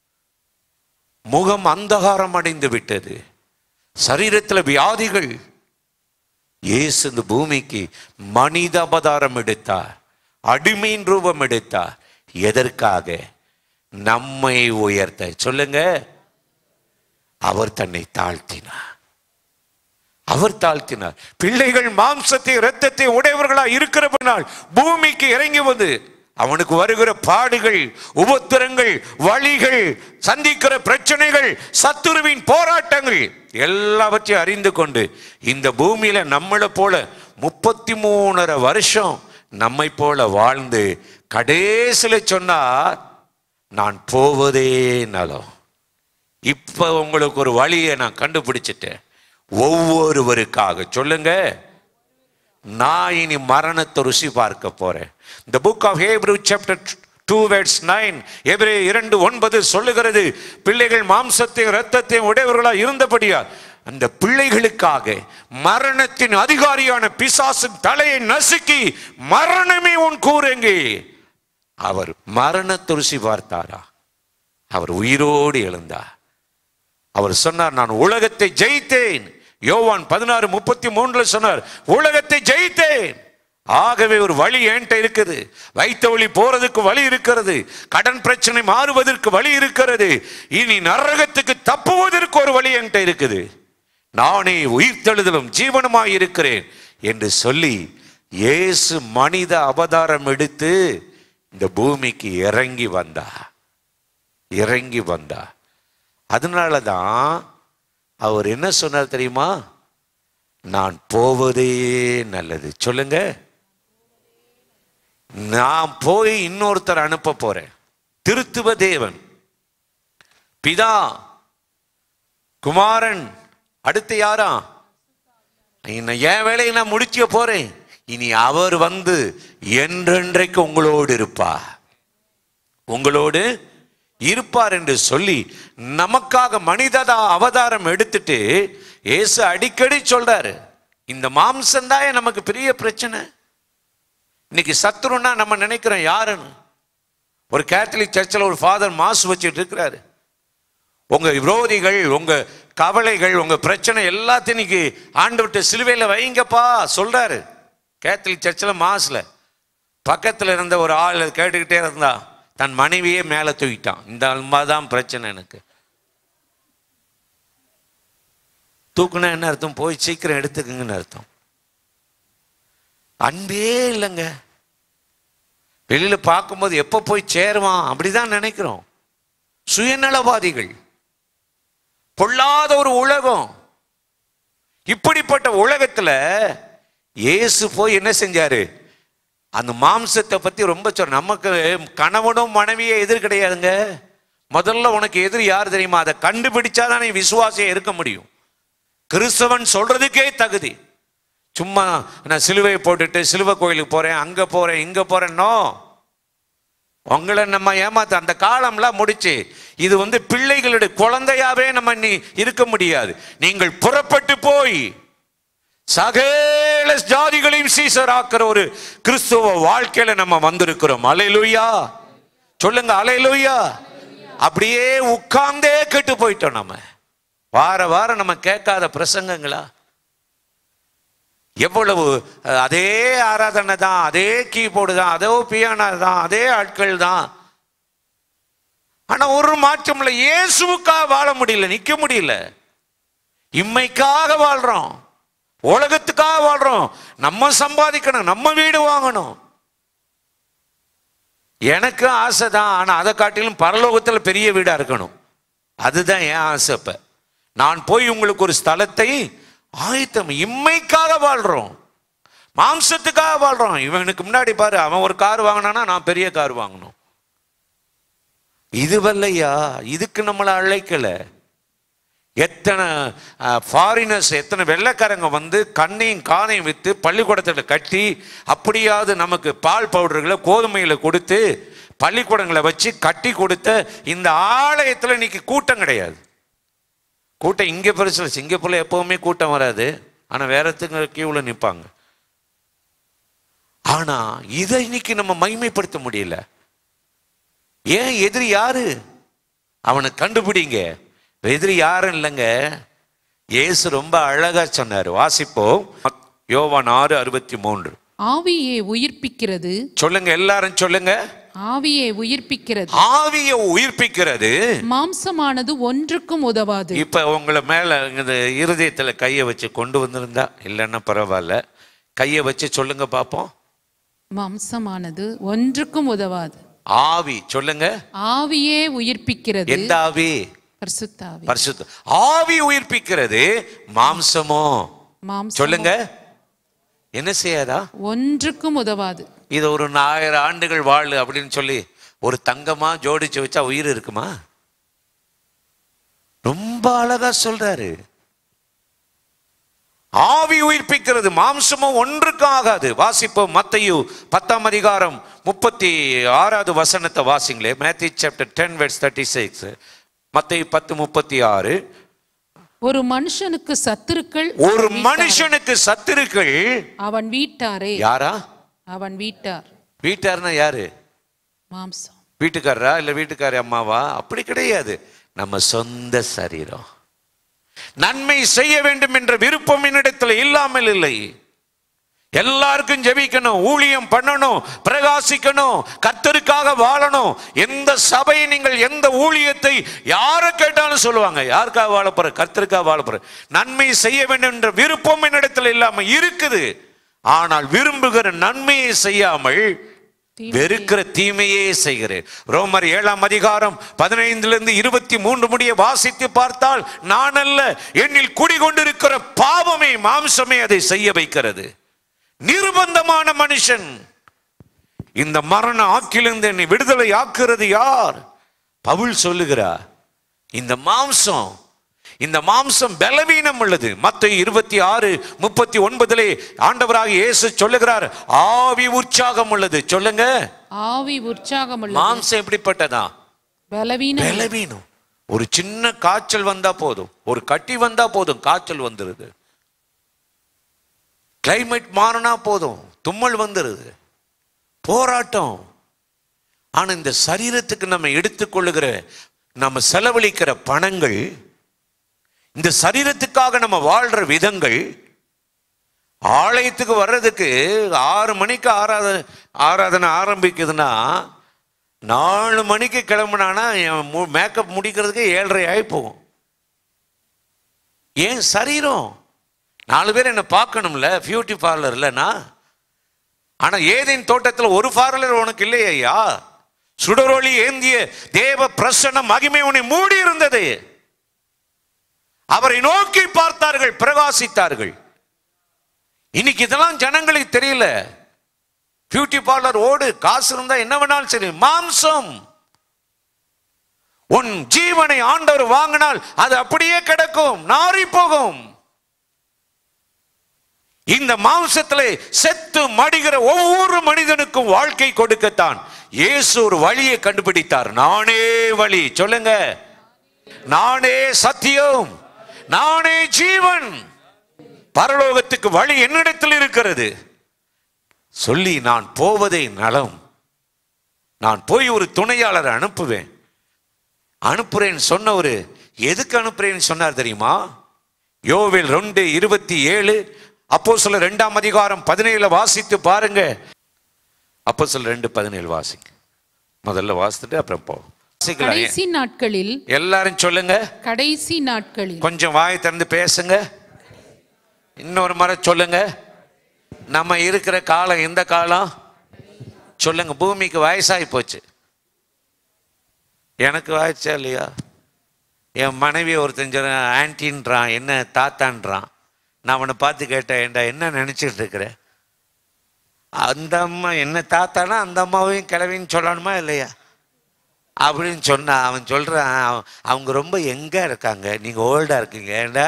முகம் அந்தகாரம் அடைந்து விட்டது சரீரத்தில் வியாதிகள் இயேசு இந்த பூமிக்கு மனித அவதாரம் எடுத்தார் அடிமையின் ரூபம் எடுத்தார் எதற்காக நம்மை உயர்த்த சொல்லுங்க அவர் தன்னை தாழ்த்தினார் அவர் தாழ்த்தினார் பிள்ளைகள் மாம்சத்தை இரத்தத்தை உடையவர்களா இருக்கிறபடினால் பூமிக்கு இறங்கி வந்து அவனுக்கு வருகிற பாடுகள் உபத்திரங்கள் வழிகள் சந்திக்கிற பிரச்சனைகள் சத்துருவின் போராட்டங்கள் எல்லாவற்றையும் அறிந்து கொண்டு இந்த பூமியில நம்மளை போல முப்பத்தி மூணரை வருஷம் நம்மை போல வாழ்ந்து கடைசியில சொன்னார் நான் போவதே நலம் இப்ப உங்களுக்கு ஒரு வழியை நான் கண்டுபிடிச்சிட்டேன் ஒவ்வொருவருக்காக சொல்லுங்க நான் இனி மரணத்தை ருசி பார்க்க போறேன் இந்த book of Hebrew chapter two verse nine எபிரே இரண்டு ஒன்பது சொல்லுகிறது பிள்ளைகள் மாம்சத்தையும் இரத்தத்தையும் உடையவர்களா இருந்தபடியா அந்த பிள்ளைகளுக்காக மரணத்தின் அதிகாரியான பிசாசின் தலையை நசுக்கி மரணமே உன் கூறுங்க அவர் மரணத்தை ருசி பார்த்தாரா அவர் உயிரோடு எழுந்தார் அவர் சொன்னார் நான் உலகத்தை ஜெயித்தேன் யோவான் பதினாறு முப்பத்தி மூணுல சொன்னார் உலகத்தை ஜெயித்தேன் ஆகவே ஒரு வழி என்கிட்ட இருக்குது வைத்த வழி போறதுக்கு வழி இருக்கிறது கடன் பிரச்சனை மாறுவதற்கு வழி இருக்கிறது இனி நரகத்துக்கு தப்புவதற்கு ஒரு வழி என்கிட்ட இருக்குது நானே உயிர்த்தெழுதலும் ஜீவனுமாய் இருக்கிறேன் என்று சொல்லி இயேசு மனித அவதாரம் எடுத்து இந்த பூமிக்கு இறங்கி வந்தார் இறங்கி வந்தார் அதனால தான் அவர் என்ன சொன்னார் தெரியுமா நான் போவதே நல்லது சொல்லுங்க நான் போய் இன்னொருத்தர் அனுப்ப போறேன் திருத்துவ தேவன் பிதா குமாரன் அடுத்து யாரா இன்னும் என் வேலையை நான் முடிக்க போறேன் இனி அவர் வந்து என்றென்றைக்கு உங்களோடு இருப்பார் உங்களோடு இருப்பார் என்று சொல்லி நமக்காக மனிததா அவதாரம் எடுத்துட்டு இயேசு அடிக்கடி சொல்றாரு இந்த மாம்சம் தான் நமக்கு பெரிய பிரச்சனை இன்னைக்கு சத்துருன்னா நம்ம நினைக்கிறோம் யாருன்னு ஒரு கேத்தலிக் சர்ச்சில் ஒரு ஃபாதர் மாசு வச்சுட்டு இருக்கிறாரு உங்க விரோதிகள் உங்க கவலைகள் உங்க பிரச்சனை எல்லாத்தையும் இன்னைக்கு ஆண்டு விட்டு சிலுவையில் வைங்கப்பா சொல்றாரு கேத்தலிக் சர்ச்சில் மாஸ்ல பக்கத்தில் இருந்த ஒரு ஆள் கேட்டுக்கிட்டே இருந்தா தன் மனைவியே மேலே தூக்கிட்டான் இந்த அல்மா தான் பிரச்சனை எனக்கு தூக்குனா என்ன அர்த்தம் போய் சீக்கிரம் எடுத்துக்குங்கன்னு அர்த்தம் அன்பே இல்லைங்க வெளியில பார்க்கும்போது எப்போ போய் சேருவான் அப்படிதான் நினைக்கிறோம் சுயநலவாதிகள் பொல்லாத ஒரு உலகம் இப்படிப்பட்ட உலகத்துல இயேசு போய் என்ன செஞ்சாரு அந்த மாம்சத்தை பத்தி ரொம்ப சொல்ற நமக்கு கணவனும் மனைவியே எதிர் கிடையாதுங்க முதல்ல உனக்கு எதிர் யார் தெரியுமா அதை கண்டுபிடிச்சாதான் நீ விசுவாசியா இருக்க முடியும் கிறிஸ்தவன் சொல்றதுக்கே தகுதி சும்மா நான் சிலுவையை போட்டுட்டு சிலுவை கோயிலுக்கு போறேன் அங்க போறேன் இங்க போறேன்னோ உங்களை நம்ம ஏமாத்த அந்த காலம்லாம் முடிச்சு இது வந்து பிள்ளைகளுடைய குழந்தையாவே நம்ம நீ இருக்க முடியாது நீங்கள் புறப்பட்டு போய் சகல ஜாதிகளையும் சீசராக்குற ஒரு கிறிஸ்துவ வாழ்க்கையில நம்ம வந்திருக்கிறோம் அலையிலுயா சொல்லுங்க அலையிலுயா அப்படியே உட்கார்ந்தே கெட்டு போயிட்டோம் நம்ம வார வாரம் நம்ம கேட்காத பிரசங்கங்களா எவ்வளவு அஹ், அதே ஆராதனை தான் அதே கீபோர்டு தான் அதே பியானோ தான் அதே ஆட்கள் தான் ஆனா ஒரு மாற்றம் இல்லை இயேசுவுக்காக வாழ முடியல நிக்க முடியல இம்மைக்காக வாழ்றோம் உலகத்துக்காக வாழ்றோம் நம்ம சம்பாதிக்கணும் நம்ம வீடு வாங்கணும் எனக்கு ஆசை தான் ஆனா அதை காட்டிலும் பரலோகத்தில் பெரிய வீடா இருக்கணும் அதுதான் என் ஆசை இப்ப நான் போய் உங்களுக்கு ஒரு ஸ்தலத்தை ஆயத்தம் இம்மைக்காக வாழ்றோம் மாம்சத்துக்காக வாழ்றோம் இவனுக்கு முன்னாடி பாரு அவன் ஒரு கார் வாங்கினானா நான் பெரிய கார் வாங்கணும் இது வல்லையா இதுக்கு நம்மளை அழைக்கல எத்தனை ஃபாரினர்ஸ் எத்தனை வெள்ளைக்காரங்க வந்து கண்ணையும் காணையும் விற்று பள்ளிக்கூடத்தில் கட்டி அப்படியாவது நமக்கு பால் பவுடர்களை கோதுமையில கொடுத்து பள்ளிக்கூடங்களை வச்சு கட்டி கொடுத்த இந்த ஆலயத்தில் இன்னைக்கு கூட்டம் கிடையாது கூட்டம் இங்கே பெருசு இல்லை. சிங்கப்பூர்ல எப்பவுமே கூட்டம் வராது ஆனால் வேற கியூவில் நிற்பாங்க ஆனா இதை இன்னைக்கு நம்ம மகிமைப்படுத்த முடியல ஏன் எதிரி யாரு அவனை கண்டுபிடிங்க எதிரி யாரும் இல்லைங்க இயேசு ரொம்ப அழகா சொன்னார் வாசிப்போம் யோவான் ஆறு அறுபத்தி மூன்று ஆவியே உயிர்ப்பிக்கிறது சொல்லுங்க எல்லாரும் சொல்லுங்க ஆவியே உயிர்ப்பிக்கிறது ஆவியை உயிர்ப்பிக்கிறது மாம்சமானது ஒன்றுக்கும் உதவாது இப்ப உங்களை மேல இந்த இருதயத்துல கையை வச்சு கொண்டு வந்திருந்தா இல்லைன்னா பரவாயில்ல கையை வச்சு சொல்லுங்க பார்ப்போம் மாம்சமானது ஒன்றுக்கும் உதவாது ஆவி சொல்லுங்க ஆவியே உயிர்ப்பிக்கிறது எந்த ஆவி பரிசுத்தாவி பரிசுத்த ஆவி உயிர்ப்பிக்கிறது மாம்சமோ மாம்சம் சொல்லுங்க என்ன செய்யாதா ஒன்றுக்கும் உதவாது இது ஒரு ஆயிரம் ஆண்டுகள் வாழு அப்படின்னு சொல்லி ஒரு தங்கமா ஜோடிச்சு வச்சா உயிர் இருக்குமா ரொம்ப அழகா சொல்றாரு ஆவி உயிர்ப்பிக்கிறது மாம்சமும் ஒன்றுக்கும் ஆகாது வாசிப்போம் மத்தையு பத்தாம் அதிகாரம் முப்பத்தி ஆறாவது வசனத்தை வாசிங்களே Matthew chapter ten verse thirty six மத்தையு பத்து முப்பத்தி ஆறு ஒரு மனுஷனுக்கு சத்துருக்கள் ஒரு மனுஷனுக்கு சத்துருக்கள் அவன் வீட்டாரே யாரா அவன் வீட்டார் வீட்டார்னா யாரு மாம்சம் வீட்டுக்காரரா இல்லை வீட்டுக்காரி அம்மாவா அப்படி கிடையாது நம்ம சொந்த சரீரம் நன்மை செய்ய வேண்டும் என்ற விருப்பம் என்னிடத்தில் இல்லாமல் இல்லை எல்லாருக்கும் ஜெபிக்கணும் ஊழியம் பண்ணணும் பிரகாசிக்கணும் கர்த்தருக்காக வாழணும் எந்த சபை நீங்கள் எந்த ஊழியத்தை யாரை கேட்டாலும் சொல்லுவாங்க யாருக்காக வாழ போற கர்த்தருக்காக வாழ போற நன்மை செய்ய வேண்டும் என்ற விருப்பம் என்னிடத்தில் இல்லாம இருக்குது ஆனால் விரும்புகிற நன்மையை செய்யாமல் வெறுக்கிற தீமையே செய்கிறேன் ரோமர் ஏழாம் அதிகாரம் பதினைந்துல இருந்து இருபத்தி மூன்று முடிய வாசித்து பார்த்தால் நான் அல்ல என்னில் குடிகொண்டிருக்கிற பாவமே மாம்சமே அதை செய்ய வைக்கிறது நிர்பந்தமான மனுஷன் இந்த மரண ஆக்கிலிருந்து என்னை விடுதலை ஆக்குறது யார் பவுல் சொல்லுகிறார் இந்த மாம்சம் இந்த மாம்சம் பலவீனம் உள்ளது மத்த இருபத்தி ஆறு முப்பத்தி ஒன்பதிலே ஆண்டவராக இயேசு சொல்லுகிறார் ஆவி உற்சாகம் உள்ளது சொல்லுங்க ஆவி உற்சாகம் உள்ள மாம்சம் எப்படிப்பட்டதா பலவீனம் பலவீனம் ஒரு சின்ன காய்ச்சல் வந்தா போதும் ஒரு கட்டி வந்தா போதும் காய்ச்சல் வந்துருது கிளைமேட் மாறினா போதும் தும்மல் வந்துருது போராட்டம் ஆனா இந்த சரீரத்துக்கு நம்ம எடுத்துக்கொள்ளுகிற நம்ம செலவழிக்கிற பணங்கள் இந்த சரீரத்துக்காக நம்ம வாழ்ற விதங்கள் ஆலயத்துக்கு வர்றதுக்கு ஆறு மணிக்கு ஆராதனை ஆராதனை ஆரம்பிக்குதுன்னா நாலு மணிக்கு கிளம்புனானா என் மேக்கப் முடிக்கிறதுக்கு ஏழரை ஆகி போகும் ஏன் சரீரம் நாலு பேர் என்னை பார்க்கணும்ல பியூட்டி பார்லர் இல்லைன்னா ஆனால் ஏதேன் தோட்டத்தில் ஒரு பார்லர் உனக்கு இல்லையா ஐயா சுடரொளி ஏந்திய தேவ பிரசன்ன மகிமை உன்னை மூடி இருந்தது அவரை நோக்கி பார்த்தார்கள் பிரகாசித்தார்கள் இன்னைக்கு இதெல்லாம் ஜனங்களுக்கு தெரியல பியூட்டி பார்லர் ஓடு காசு இருந்தா என்ன வேணாலும் சரி மாம்சம் உன் ஜீவனை ஆண்டவர் வாங்கினால் அது அப்படியே கிடக்கும் நாறி போகும் இந்த மாம்சத்திலே செத்து மடிகிற ஒவ்வொரு மனிதனுக்கும் வாழ்க்கை கொடுக்கத்தான் இயேசு ஒரு வழியை கண்டுபிடித்தார் நானே வழி சொல்லுங்க நானே சத்தியம் நானே ஜீவன் பரலோகத்துக்கு வழி என்னிடத்தில் இருக்கிறது சொல்லி நான் போவதே நலம் நான் போய் ஒரு துணையாளரை அனுப்புவேன் அனுப்புறேன்னு சொன்ன ஒரு எதுக்கு அனுப்புறேன்னு சொன்னார் தெரியுமா யோவில் ரெண்டு இருபத்தி ஏழு அப்போ சொல்ல ரெண்டாம் அதிகாரம் பதினேழுல வாசித்து பாருங்க அப்போ சொல்ல ரெண்டு பதினேழு வாசிங்க முதல்ல வாசித்துட்டு அப்புறம் போ வாசிக்கலாம் கடைசி நாட்களில் எல்லாரும் சொல்லுங்க கடைசி நாட்களில் கொஞ்சம் வாய் திறந்து பேசுங்க இன்னொரு முறை சொல்லுங்க நம்ம இருக்கிற காலம் எந்த காலம் சொல்லுங்க பூமிக்கு வயசாகி போச்சு எனக்கு வயசா இல்லையா என் மனைவி ஒருத்தன் சொல்ல ஆன்டின்றான் என்ன தாத்தான்றான் நான் அவனை பார்த்து கேட்டேன் ஏன்டா என்ன நினச்சிட்டு இருக்கிற அந்த அம்மா என்ன தாத்தானா அந்த அம்மாவையும் கிளவின்னு சொல்லணுமா இல்லையா அப்படின்னு சொன்னா அவன் சொல்றான் அவ- அவங்க ரொம்ப எங்க இருக்காங்க நீங்க ஓல்டா இருக்கீங்க ஏண்டா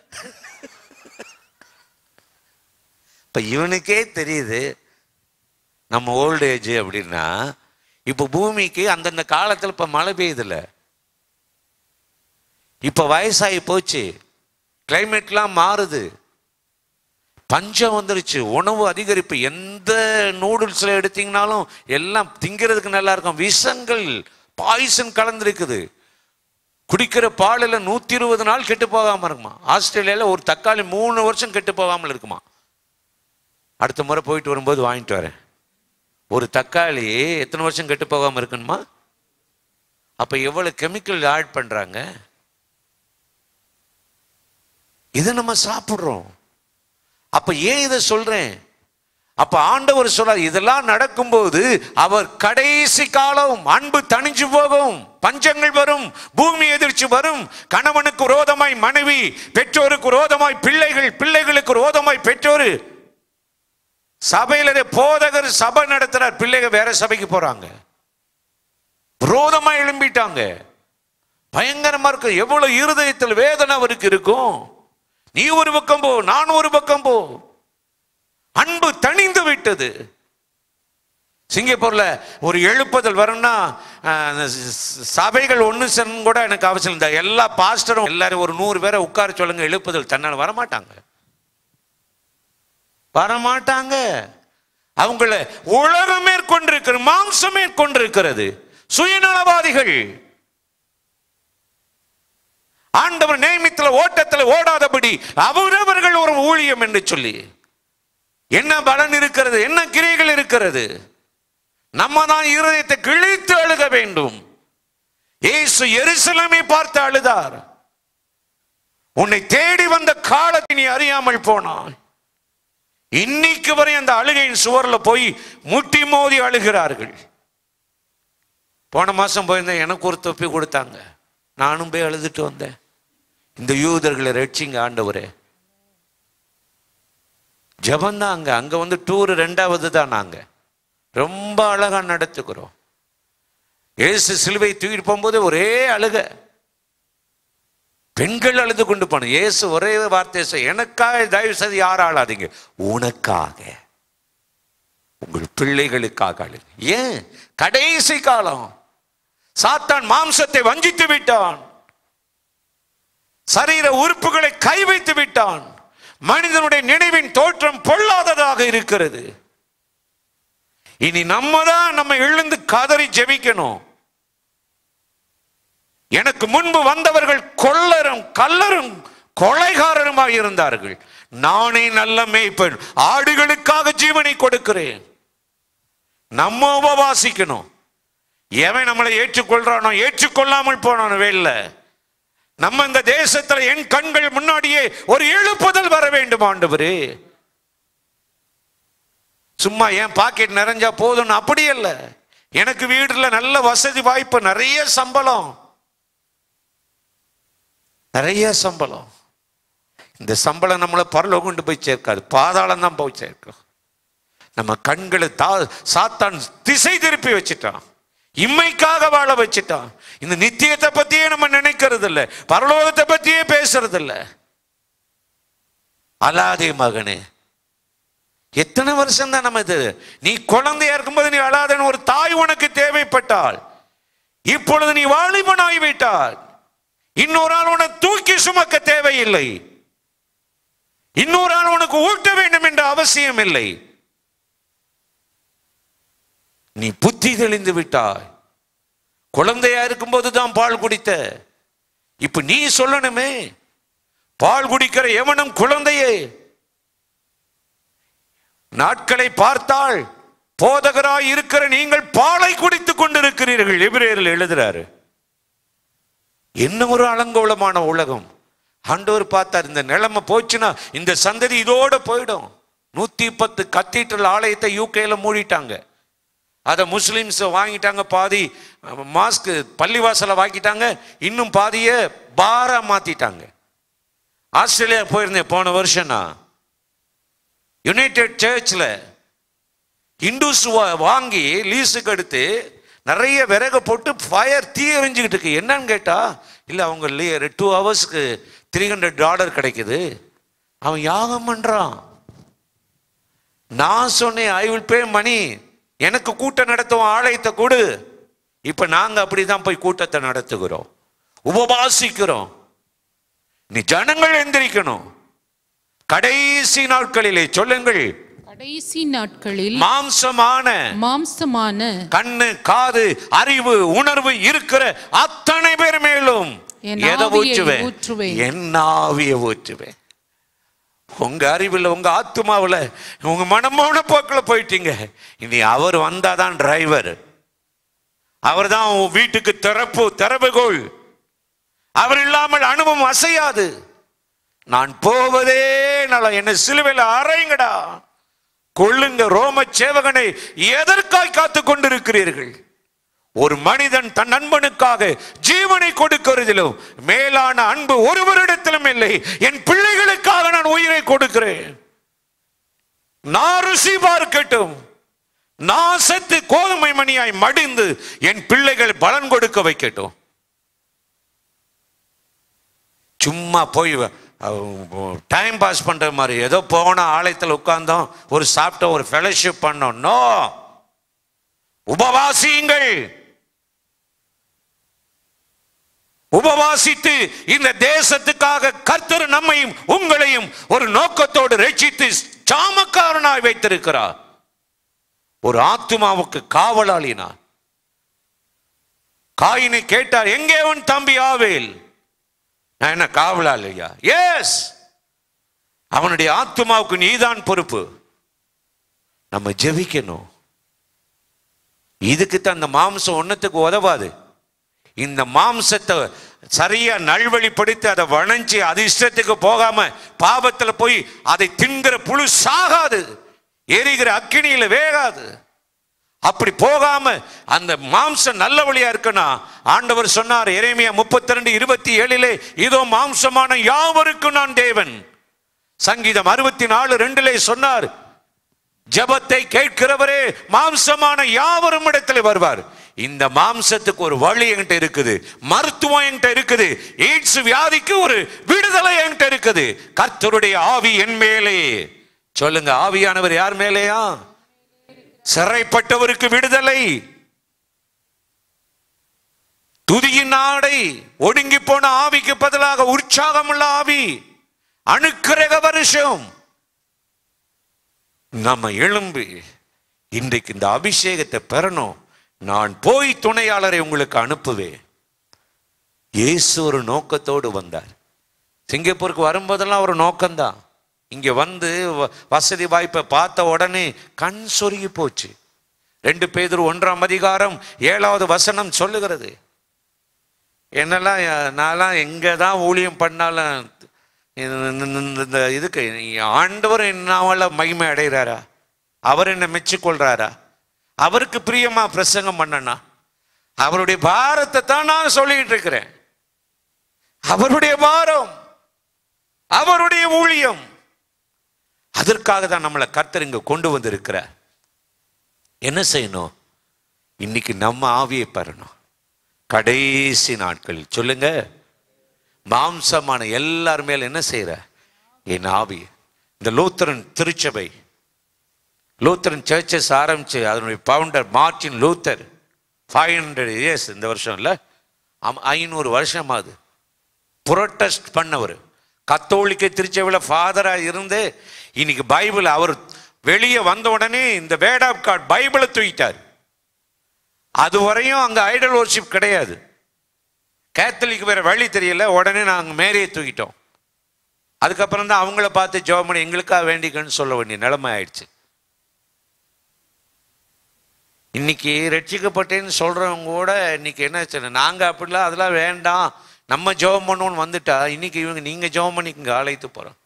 இப்ப இவனுக்கே தெரியுது நம்ம ஓல்டு ஏஜ் அப்படின்னா இப்ப பூமிக்கு அந்தந்த காலத்துல இப்ப மழை பெய்யுதுல்ல இப்ப வயசாகி போச்சு கிளைமேட்லாம் மாறுது பஞ்சம் வந்துருச்சு உணவு அதிகரிப்பு எந்த நூடுல்ஸ்ல எடுத்தீங்கனாலும் எல்லாம் திங்கிறதுக்கு நல்லா இருக்கும் விஷங்கள் பாய்சன் கலந்துருக்குது குடிக்கிற பாலில் நூத்தி இருபது நாள் கெட்டு போகாம இருக்குமா ஆஸ்திரேலியால ஒரு தக்காளி மூணு வருஷம் கெட்டு போகாமல் இருக்குமா அடுத்த முறை போயிட்டு வரும்போது வாங்கிட்டு வரேன் ஒரு தக்காளி எத்தனை வருஷம் கெட்டு போகாம இருக்கணுமா அப்ப எவ்வளவு கெமிக்கல் ஆட் பண்றாங்க இதை நம்ம சாப்பிடுறோம் அப்ப ஏன் இதை சொல்றேன் அப்ப ஆண்டவர் சொல்றார் இதெல்லாம் நடக்கும்போது அவர் கடைசி காலம் அன்பு தணிஞ்சு போகும் பஞ்சங்கள் வரும் பூமி எதிர்ச்சி வரும் கணவனுக்கு ரோதமாய் மனைவி பெற்றோருக்கு ரோதமாய் பிள்ளைகள் பிள்ளைகளுக்கு ரோதமாய் பெற்றோர் சபையில போதகர் சபை நடத்துறார் பிள்ளைங்க வேற சபைக்கு போறாங்க விரோதமா எழும்பிட்டாங்க பயங்கரமா இருக்கு எவ்வளவு இருதயத்தில் வேதனை அவருக்கு இருக்கும் நீ ஒரு பக்கம் போ நான் ஒரு பக்கம் போ அன்பு தணிந்து விட்டது சிங்கப்பூர்ல ஒரு எழுப்புதல் வரும்னா அஹ், அந்த ச- ச- சபைகள் ஒன்று சேர்ந்து கூட எனக்கு அவசியம் இல்லை எல்லா பாஸ்டரும் எல்லாரும் ஒரு நூறு பேரை உட்கார சொல்லுங்க எழுப்புதல் தன்னால் வரமாட்டாங்க வரமாட்டாங்க அவங்கள உலகம் மேற்கொண்டிருக்கிறது மாம்சம் மேற்கொண்டிருக்கிறது சுயநலவாதிகள் ஆண்டவர் நியமித்துல ஓட்டத்தில் ஓடாதபடி அவரவர்கள் ஒரு ஊழியம் என்று சொல்லி என்ன பலன் இருக்கிறது என்ன கிரைகள் இருக்கிறது நம்ம தான் இருதயத்தை கிழித்து அழுக வேண்டும் இயேசு எருசலேமை பார்த்து அழுதார் உன்னை தேடி வந்த காலத்தை நீ அறியாமல் போனாய் இன்னைக்கு வரை அந்த அழுகையின் சுவர்ல போய் முட்டி மோதி அழுகிறார்கள் போன மாசம் போயிருந்தேன் எனக்கு ஒரு தொப்பி கொடுத்தாங்க நானும் போய் அழுதுட்டு வந்தேன் இந்த யூதர்களை ரட்சிங்க ஆண்டவரே ஜபந்தான் அங்க அங்க வந்து டூர் ரெண்டாவது தான் நாங்க ரொம்ப அழகா நடத்துக்கிறோம் இயேசு சிலுவை தூக்கிட்டு போகும்போது ஒரே அழுக பெண்கள் அழுது கொண்டு போன இயேசு ஒரே வார்த்தை சொல் எனக்காக தயவு செய்து யாரும் ஆளாதீங்க உனக்காக உங்கள் பிள்ளைகளுக்காக அழுங்க ஏன் கடைசி காலம் சாத்தான் மாம்சத்தை வஞ்சித்து விட்டான் சரீர உறுப்புகளை கை வைத்து விட்டான் மனிதனுடைய நினைவின் தோற்றம் பொல்லாததாக இருக்கிறது இனி நம்ம தான் நம்ம எழுந்து கதறி ஜெபிக்கணும் எனக்கு முன்பு வந்தவர்கள் கொள்ளரும் கல்லரும் கொலைகாரருமாய் இருந்தார்கள் நானே நல்ல மேய்ப்பன் ஆடுகளுக்காக ஜீவனை கொடுக்கிறேன் நம்ம உபவாசிக்கணும் எவன் நம்மளை ஏற்றுக்கொள்றானோ ஏற்றுக்கொள்ளாமல் போனானோ வெளில நம்ம இந்த தேசத்துல என் கண்கள் முன்னாடியே ஒரு எழுப்புதல் வர வேண்டும் ஆண்டவரே சும்மா என் பாக்கெட் நிறைஞ்சா போதும்னு அப்படி அல்ல எனக்கு வீடுல நல்ல வசதி வாய்ப்பு நிறைய சம்பளம் நிறைய சம்பளம் இந்த சம்பளம் நம்மளை பரலோகம் கொண்டு போய் சேர்க்காது பாதாளம் தான் போய் சேர்க்கும் நம்ம கண்களை தா சாத்தான் திசை திருப்பி வச்சிட்டான் இம்மைக்காக வாழ வச்சிட்டான் இந்த நித்தியத்தை பத்தியே நம்ம நினைக்கிறது இல்ல பரலோகத்தை பத்தியே பேசுறது இல்ல அலாதே மகனே எத்தனை வருஷம் தான் நம்ம இது நீ குழந்தையா இருக்கும்போது நீ அழாதன்னு ஒரு தாய் உனக்கு தேவைப்பட்டால் இப்பொழுது நீ வாலிபனாகி விட்டால் இன்னொரு ஆள் உனக்கு தூக்கி சுமக்க தேவையில்லை இன்னொரு ஆள் உனக்கு ஊட்ட வேண்டும் என்ற அவசியம் இல்லை நீ புத்தி தெளிந்து விட்டாய் குழந்தையா இருக்கும்போது தான் பால் குடித்த இப்ப நீ சொல்லணுமே பால் குடிக்கிற எவனும் குழந்தையே நாட்களை பார்த்தால் போதகராய் இருக்கிற நீங்கள் பாலை குடித்துக் கொண்டிருக்கிறீர்கள் எபிரேயரில் எழுதுறாரு என்ன ஒரு அலங்கோலமான உலகம் ஆண்டவர் பார்த்தார் இந்த நிலைமை போச்சுன்னா இந்த சந்ததி இதோட போயிடும் நூத்தி பத்து கத்தீட்ரல் ஆலயத்தை யூகேல மூடிட்டாங்க அதை முஸ்லிம்ஸ் வாங்கிட்டாங்க பாதி மாஸ்க் பள்ளிவாசலை வாங்கிட்டாங்க இன்னும் பாதியை பாரா மாத்திட்டாங்க ஆஸ்திரேலியா போயிருந்தேன் போன வருஷம் நான் யுனைடெட் சர்ச்சில் இண்டூஸ் வாங்கி லீஸுக்கு எடுத்து நிறைய விறகு போட்டு ஃபயர் தீ எரிஞ்சுக்கிட்டு இருக்கு என்னன்னு கேட்டா இல்லை அவங்க டூ ஹவர்ஸ்க்கு த்ரீ ஹண்ட்ரட் டாலர் கிடைக்குது அவன் யாகம் பண்றான் நான் சொன்னேன் ஐ வில் பே மணி எனக்கு கூட்டம் நடத்தும் ஆலயத்தை கொடு இப்ப நாங்க அப்படிதான் போய் கூட்டத்தை நடத்துகிறோம் உபவாசிக்கிறோம் நீ ஜனங்கள் எந்திரிக்கணும் கடைசி நாட்களிலே சொல்லுங்கள் கடைசி நாட்களில் மாம்சமான மாம்சமான கண்ணு காது அறிவு உணர்வு இருக்கிற அத்தனை பேர் மேலும் என் எதை ஆவியை ஊற்றுவேன் ஊற்றுவேன். என் ஆவியை ஊற்றுவேன் உங்க அறிவில் உங்க ஆத்துமாவுல உங்க மனமான போக்கில் போயிட்டீங்க இனி அவர் வந்தாதான் டிரைவர் அவர் தான் உன் வீட்டுக்கு திறப்பு திறவுகோள் அவர் இல்லாமல் அனுபவம் அசையாது நான் போவதே நலம் என்ன சிலுவையில் அறையுங்கடா கொள்ளுங்க ரோம சேவகனை எதற்காய் காத்து கொண்டிருக்கிறீர்கள் ஒரு மனிதன் தன் நண்பனுக்காக ஜீவனை கொடுக்கிறதிலும் மேலான அன்பு ஒருவரிடத்திலும் இல்லை என் பிள்ளைகளுக்காக நான் உயிரை கொடுக்கிறேன் நான் ருசி பார்க்கட்டும் நான் செத்து கோதுமை மணியாய் மடிந்து என் பிள்ளைகள் பலன் கொடுக்க வைக்கட்டும் சும்மா போய் டைம் பாஸ் பண்ற மாதிரி ஏதோ போன ஆலயத்தில் உட்கார்ந்தோம் ஒரு சாப்பிட்டோம் ஒரு ஃபெலோஷிப் பண்ணோம் நோ உபவாசியுங்கள் உபவாசித்து இந்த தேசத்துக்காக கர்த்தர் நம்மையும் உங்களையும் ஒரு நோக்கத்தோடு ரட்சித்து சாமக்காரனாய் வைத்திருக்கிறார் ஒரு ஆத்துமாவுக்கு காவலாளினார் காயினை கேட்டார் எங்கே உன் தம்பி ஆவேல் நான் என்ன காவலாளியா எஸ் அவனுடைய ஆத்துமாவுக்கு நீதான் பொறுப்பு நம்ம ஜெபிக்கணும் இதுக்கு தான் அந்த மாம்சம் ஒன்னத்துக்கு உதவாது இந்த மாம்சத்தை சரியா நல்வழிப்படுத்தி அதை வணைஞ்சு அது இஷ்டத்துக்கு போகாம பாவத்துல போய் அதை தின்கிற புழு சாகாது எரிகிற அக்கினியில வேகாது அப்படி போகாம அந்த மாம்சம் நல்ல வழியா இருக்குன்னா ஆண்டவர் சொன்னார் எரேமியா முப்பத்தி ரெண்டு இருபத்தி ஏழிலே இதோ மாம்சமான யாவருக்கும் நான் தேவன் சங்கீதம் அறுபத்தி நாலு ரெண்டிலே சொன்னார் ஜெபத்தை கேட்கிறவரே மாம்சமான யாவரும் இடத்துல வருவார் இந்த மாம்சத்துக்கு ஒரு வழி என்கிட்ட இருக்குது மருத்துவம் என்கிட்ட இருக்குது எய்ட்ஸ் வியாதிக்கு ஒரு விடுதலை என்கிட்ட இருக்குது கர்த்தருடைய ஆவி என் மேலே சொல்லுங்க ஆவியானவர் யார் மேலேயா சிறைப்பட்டவருக்கு விடுதலை துதியின் ஆடை ஒடுங்கி போன ஆவிக்கு பதிலாக உற்சாகமுள்ள ஆவி அணுக்கிரக வருஷம் நம்ம எழும்பி இன்றைக்கு இந்த அபிஷேகத்தை பெறணும் நான் போய் துணையாளரை உங்களுக்கு அனுப்புவேன் இயேசு ஒரு நோக்கத்தோடு வந்தார் சிங்கப்பூருக்கு வரும்போதெல்லாம் ஒரு நோக்கம்தான் இங்க வந்து வ- வசதி வாய்ப்பை பார்த்த உடனே கண் சொருகி போச்சு ரெண்டு பேதர் ஒன்றாம் அதிகாரம் ஏழாவது வசனம் சொல்லுகிறது என்னெல்லாம் அஹ், நான்லாம் எங்கே தான் ஊழியம் பண்ணாலும் இந்த- இந்த- இந்த- இந்த இதுக்கு ஆண்டவர் என்னால மகிமை அடைகிறாரா அவர் என்ன மெச்சிக்கொள்றாரா அவருக்கு பிரியமா பிரசங்கம் பண்ணனா அவருடைய பாரத்தை தான் நான் சொல்லிட்டு இருக்கிறேன் அவருடைய பாரம் அவருடைய ஊழியம் அதற்காக தான் நம்மளை கர்த்தர் இங்க கொண்டு வந்திருக்கிறார் என்ன செய்யணும் இன்னைக்கு நம்ம ஆவியை பெறணும் கடைசி நாட்களில் சொல்லுங்க மாம்சமான எல்லார் மேல என்ன செய்யற என் ஆவி இந்த லூத்தரன் திருச்சபை லூத்தரன் சர்ச்சஸ் ஆரம்பிச்சு அதனுடைய founder Martin Luther five hundred years இந்த வருஷம் இல்லை ஐநூறு வருஷமாது புரொட்டஸ்ட் பண்ணவர் கத்தோலிக்க திருச்சபையில் ஃபாதராக இருந்து இன்னைக்கு பைபிள் அவர் வெளியே வந்த உடனே இந்த வேர்ட் ஆஃப் காட் பைபிளை தூக்கிட்டார் அது வரையும் அங்கே ஐடல் worship கிடையாது கேத்தலிக் வேற வழி தெரியல உடனே நாங்கள் மேரியை தூக்கிட்டோம் அதுக்கப்புறம் தான் அவங்கள பார்த்து ஜோமணி எங்களுக்காக வேண்டிக்கன்னு சொல்ல வேண்டிய நிலைமை ஆயிடுச்சு இன்னைக்கு ரட்சிக்கப்பட்டேன்னு சொல்றவங்க கூட இன்னைக்கு என்ன ஆச்சுன்னா நாங்க அப்படிலாம் அதெல்லாம் வேண்டாம் நம்ம ஜெபம் பண்ணுவோம்னு வந்துட்டா இன்னைக்கு இவங்க நீங்க ஜெபம் பண்ணி இங்க அழைத்து போறோம்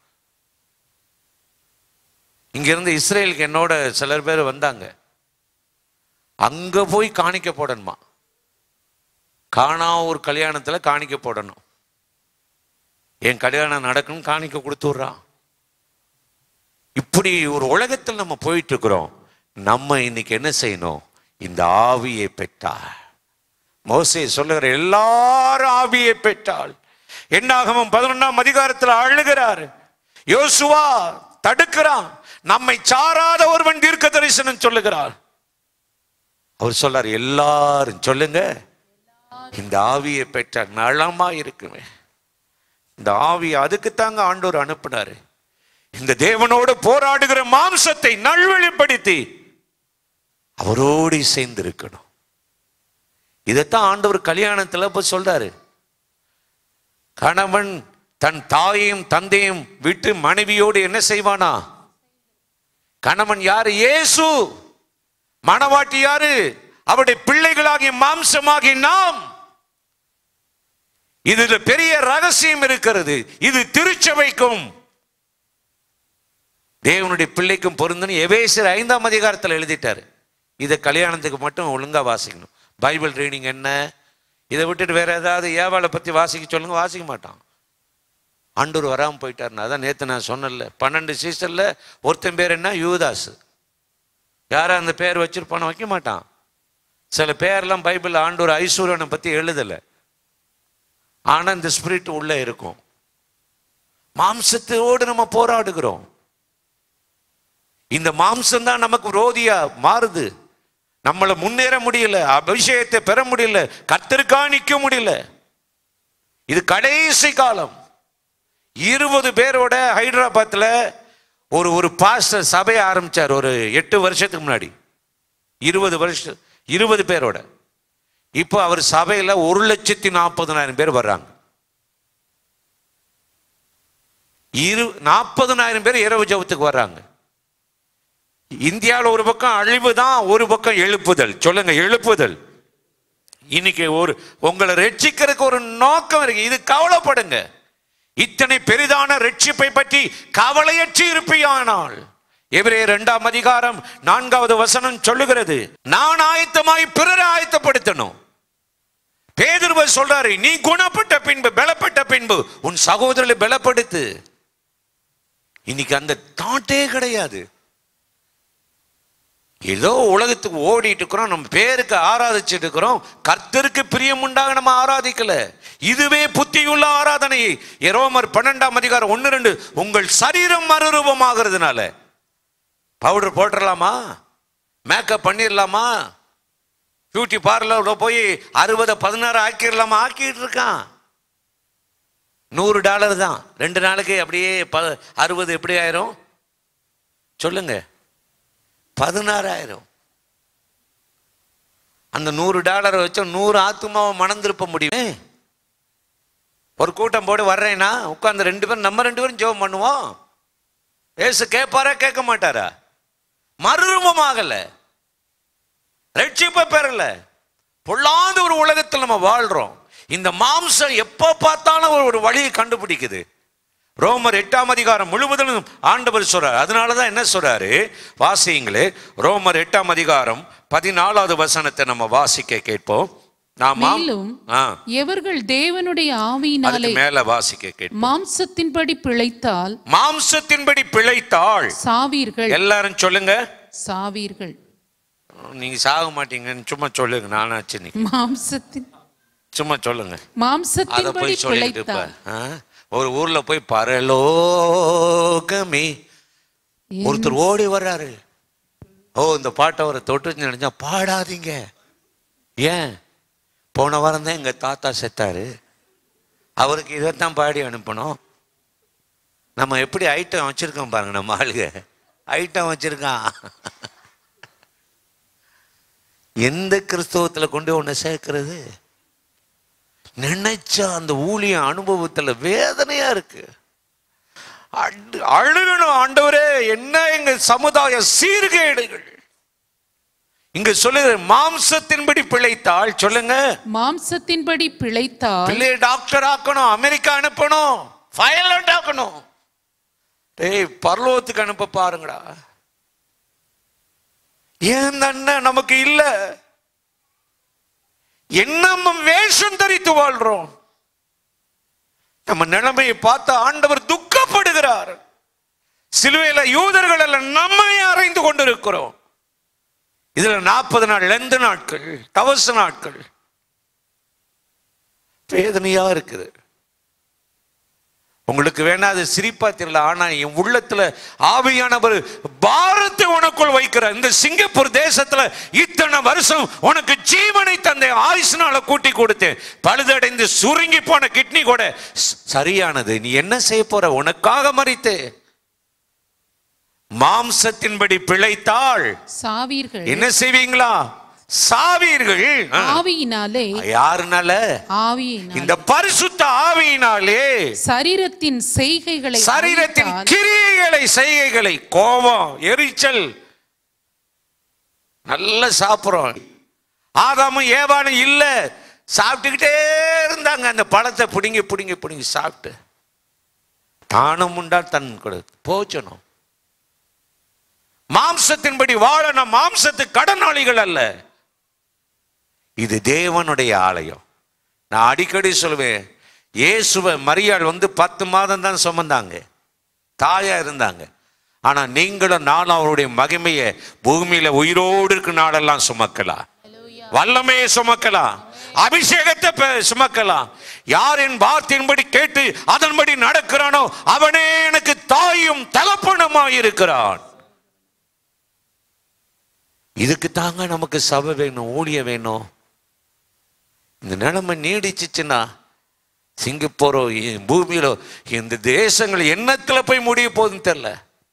இங்க இருந்து இஸ்ரேலுக்கு என்னோட சிலர் பேர் வந்தாங்க அங்க போய் காணிக்க போடணுமா காணா ஒரு கல்யாணத்துல காணிக்க போடணும் என் கல்யாணம் நடக்கணும் காணிக்க கொடுத்துட்றான் இப்படி ஒரு உலகத்தில் நம்ம போயிட்டு இருக்கிறோம் நம்ம இன்னைக்கு என்ன செய்யணும் இந்த ஆவியை பெற்றார் மோசே சொல்லுகிற எல்லாரும் ஆவியை பெற்றால் என்னாகமும் பதினொன்றாம் அதிகாரத்தில் அழுகிறார் யோசுவா தடுக்கிறான் நம்மை சாராத ஒருவன் தீர்க்க தரிசனம் சொல்லுகிறார் அவர் சொல்றார் எல்லாரும் சொல்லுங்க இந்த ஆவியை பெற்ற நலமா இருக்குமே இந்த ஆவி அதுக்குத்தாங்க ஆண்டவர் அனுப்புனாரு இந்த தேவனோடு போராடுகிற மாம்சத்தை நல்வழிப்படுத்தி அவரோடு சேர்ந்திருக்கணும் இதைத்தான் ஆண்டவர் கல்யாணத்துல இப்ப சொல்றாரு கணவன் தன் தாயையும் தந்தையும் விட்டு மனைவியோடு என்ன செய்வானா கணவன் யாரு இயேசு மணவாட்டி யாரு அவருடைய பிள்ளைகளாகிய மாம்சமாகிய நாம் இதுல பெரிய ரகசியம் இருக்கிறது இது திருச்சபைக்கும் தேவனுடைய பிள்ளைக்கும் பொருந்துன்னு எவேசர் ஐந்தாம் அதிகாரத்தில் எழுதிட்டாரு இதை கல்யாணத்துக்கு மட்டும் ஒழுங்கா வாசிக்கணும் பைபிள் ரீடிங் என்ன இதை விட்டுட்டு வேற ஏதாவது ஏவாளை பத்தி வாசிக்க சொல்லுங்க வாசிக்க மாட்டான் ஆண்டூர் வராமல் போயிட்டாருன்னு அதான் நேற்று நான் சொன்னல பன்னெண்டு சீசன்ல ஒருத்தன் பேர் என்ன யூதாஸ் யாரும் அந்த பேர் வச்சிருப்பானோ வைக்க மாட்டான் சில பேர்லாம் பைபிள் ஆண்டூர் ஐஸ்வர்யனை பத்தி எழுதலை ஆனா இந்த ஸ்பிரிட் உள்ள இருக்கும் மாம்சத்தோடு நம்ம போராடுகிறோம் இந்த மாம்சம் தான் நமக்கு விரோதியா மாறுது நம்மளை முன்னேற முடியல அபிஷேகத்தை பெற முடியல கத்திற்கா நிக்க முடியல இது கடைசி காலம் இருபது பேரோட ஹைதராபாத்ல ஒரு ஒரு பாஸ்டர் சபையை ஆரம்பிச்சார் ஒரு எட்டு வருஷத்துக்கு முன்னாடி இருபது வருஷம் இருபது பேரோட இப்போ அவர் சபையில ஒரு லட்சத்தி நாற்பதுனாயிரம் பேர் வர்றாங்க இரு நாற்பதுனாயிரம் பேர் இரவு ஜபத்துக்கு வர்றாங்க இந்தியாவில் ஒரு பக்கம் அழிவு தான் ஒரு பக்கம் எழுப்புதல் சொல்லுங்க எழுப்புதல் இன்னைக்கு ஒரு உங்களை ரட்சிக்கிறதுக்கு ஒரு நோக்கம் இருக்கு இது கவலைப்படுங்க இத்தனை பெரிதான ரட்சிப்பை பற்றி கவலையற்று இருப்பியானால் எவரே இரண்டாம் அதிகாரம் நான்காவது வசனம் சொல்லுகிறது நான் ஆயத்தமாய் பிறரை ஆயத்தப்படுத்தணும் பேதுருவர் சொல்றாரு நீ குணப்பட்ட பின்பு பலப்பட்ட பின்பு உன் சகோதரரை பலப்படுத்து இன்னைக்கு அந்த தாட்டே கிடையாது ஏதோ உலகத்துக்கு ஓடிட்டு இருக்கிறோம் நம்ம பேருக்கு ஆராதிச்சுட்டு இருக்கிறோம் கர்த்தருக்கு பிரியம் உண்டாக நம்ம ஆராதிக்கல இதுவே புத்தியுள்ள ஆராதனை எரோமர் பன்னெண்டாம் அதிகாரம் ஒன்று ரெண்டு உங்கள் சரீரம் மறுரூபமாகிறதுனால பவுடர் போட்டுடலாமா மேக்கப் பண்ணிடலாமா பியூட்டி பார்லரோட போய் அறுபதை பதினாறு ஆக்கிடலாமா ஆக்கிட்டு இருக்கான் நூறு டாலர் தான் ரெண்டு நாளைக்கு அப்படியே ப அறுபது எப்படி ஆயிரும் சொல்லுங்க பதினாறாயிரம் அந்த நூறு டாலரை வச்சு நூறு ஆத்துமாவை மணந்திருப்ப முடியுமே ஒரு கூட்டம் போட்டு வர்றேன்னா உட்காந்து ரெண்டு பேரும் நம்ம ரெண்டு பேரும் ஜெபம் பண்ணுவோம் ஏசு கேட்பாரா கேட்க மாட்டாரா மறுரூபமாகல ரட்சிப்ப பெறல பொல்லாத ஒரு உலகத்தில் நம்ம வாழ்றோம் இந்த மாம்சம் எப்போ பார்த்தாலும் ஒரு- ஒரு வழியை கண்டுபிடிக்குது ரோமர் எட்டாம் அதிகாரம் முழுவதும் ஆண்டவர் சொல்றார் அதனால தான் என்ன சொல்றாரு வாசியுங்களே ரோமர் எட்டாம் அதிகாரம் பதினாலாவது வசனத்தை நம்ம வாசிக்க கேட்போம் நாம மேலும் ஆ எவர்கள் தேவனுடைய அதுக்கு ஆவியினாலே மேல வாசிக்க கேட்போம் மாம்சத்தின்படி பிழைத்தால் மாம்சத்தின்படி பிழைத்தாள் சாவீர்கள் எல்லாரும் சொல்லுங்க சாவீர்கள் நீங்க சாக மாட்டீங்கன்னு சும்மா சொல்லுங்க நானாச்சு நீ மாம்சத்தின் சும்மா சொல்லுங்க அதை மாம்சத்தின்படி போய் சொல்லிட்டு இருப்ப. பிழைத்தார் ஆ? ஒரு ஊர்ல போய் பரலோகமே ஒருத்தர் ஓடி வர்றாரு ஓ இந்த பாட்டை அவரை தொட்டு நினைச்சா பாடாதீங்க ஏன் போன வாரம் தான் எங்க தாத்தா செத்தாரு அவருக்கு இதைத்தான் பாடி அனுப்பணும் நம்ம எப்படி ஐட்டம் வச்சிருக்கோம் பாருங்க நம்ம ஆளுங்க ஐட்டம் வச்சிருக்கான் எந்த கிறிஸ்தவத்துல கொண்டு உன்னை சேர்க்கிறது நினைச்ச அந்த ஊழிய அனுபவத்துல வேதனையா இருக்கு அடு- அழுகணும் ஆண்டவரே என்ன எங்க சமுதாய சீர்கேடுகள் இங்க சொல்லுங்க மாம்சத்தின்படி பிழைத்தால் சொல்லுங்க மாம்சத்தின்படி பிழைத்தால் பிள்ளைய டாக்டர் ஆக்கணும் அமெரிக்கா அனுப்பணும் பைலட் ஆக்கணும் டேய் பரலோகத்துக்கு அனுப்ப பாருங்கடா ஏன் இந்த அண்ணன் நமக்கு இல்ல என்ன நம்ம வேஷம் தரித்து வாழ்றோம் நம்ம நிலைமையை பார்த்து ஆண்டவர் துக்கப்படுகிறார் சிலுவையில யூதர்கள் எல்லாம் நம்மை அறைந்து கொண்டிருக்கிறோம் இதுல நாற்பது நாள் லெந்து நாட்கள் தவச நாட்கள் வேதனையா இருக்குது உங்களுக்கு வேணா அது சிரிப்பா தெரியல ஆனா என் உள்ளத்துல ஆவியானவர் பாரத்தை உனக்குள் வைக்கிறார் இந்த சிங்கப்பூர் தேசத்துல இத்தனை வருஷம் உனக்கு ஜீவனை தந்த ஆயுஷ்னால கூட்டி கொடுத்தேன் பழுதடைந்து சுருங்கி போன கிட்னி கூட ஸ்- சரியானது நீ என்ன செய்ய போற உனக்காக மறித்து மாம்சத்தின்படி பிழைத்தால் சாவீர்கள் என்ன செய்வீங்களா சாவீர்கள் ஆ. ஆவியினாலே யாருனால ஆவியினால் இந்த பரிசுத்த ஆவியினாலே சரீரத்தின் செய்கைகளை சரீரத்தின் அழித்தால் கிரியைகளை செய்கைகளை கோபம் எரிச்சல் நல்லா சாப்பிடுறோம் ஆதாமும் ஏவானும் இல்ல சாப்பிட்டுக்கிட்டே இருந்தாங்க அந்த பழத்தை பிடுங்கி பிடுங்கி பிடுங்கி சாப்பிட்டு தானும் உண்டா தன் கொடு போச்சணும் மாம்சத்தின்படி வாழ நம் மாம்சத்து கடனாளிகள் அல்ல இது தேவனுடைய ஆலயம் நான் அடிக்கடி சொல்லுவேன் இயேசுவை மரியாள் வந்து பத்து மாதம் தான் சுமந்தாங்க தாயா இருந்தாங்க ஆனா நீங்களும் நானும் அவருடைய மகிமையை பூமியில உயிரோடு இருக்க நாளெல்லாம் சுமக்கலாம் வல்லமையை சுமக்கலாம் அபிஷேகத்தை பெ- சுமக்கலாம் யார் என் வார்த்தையின்படி கேட்டு அதன்படி நடக்கிறானோ அவனே எனக்கு தாயும் தகப்பனுமாய் இருக்கிறான் இதுக்கு தாங்க நமக்கு சபை வேணும் ஊழிய வேணும் இந்த நிலைமை நீடிச்சிச்சுன்னா சிங்கப்பூரோ இ- பூமியிலோ இந்த தேசங்கள் என்னத்துல போய் முடிய போகுதுன்னு தெரியல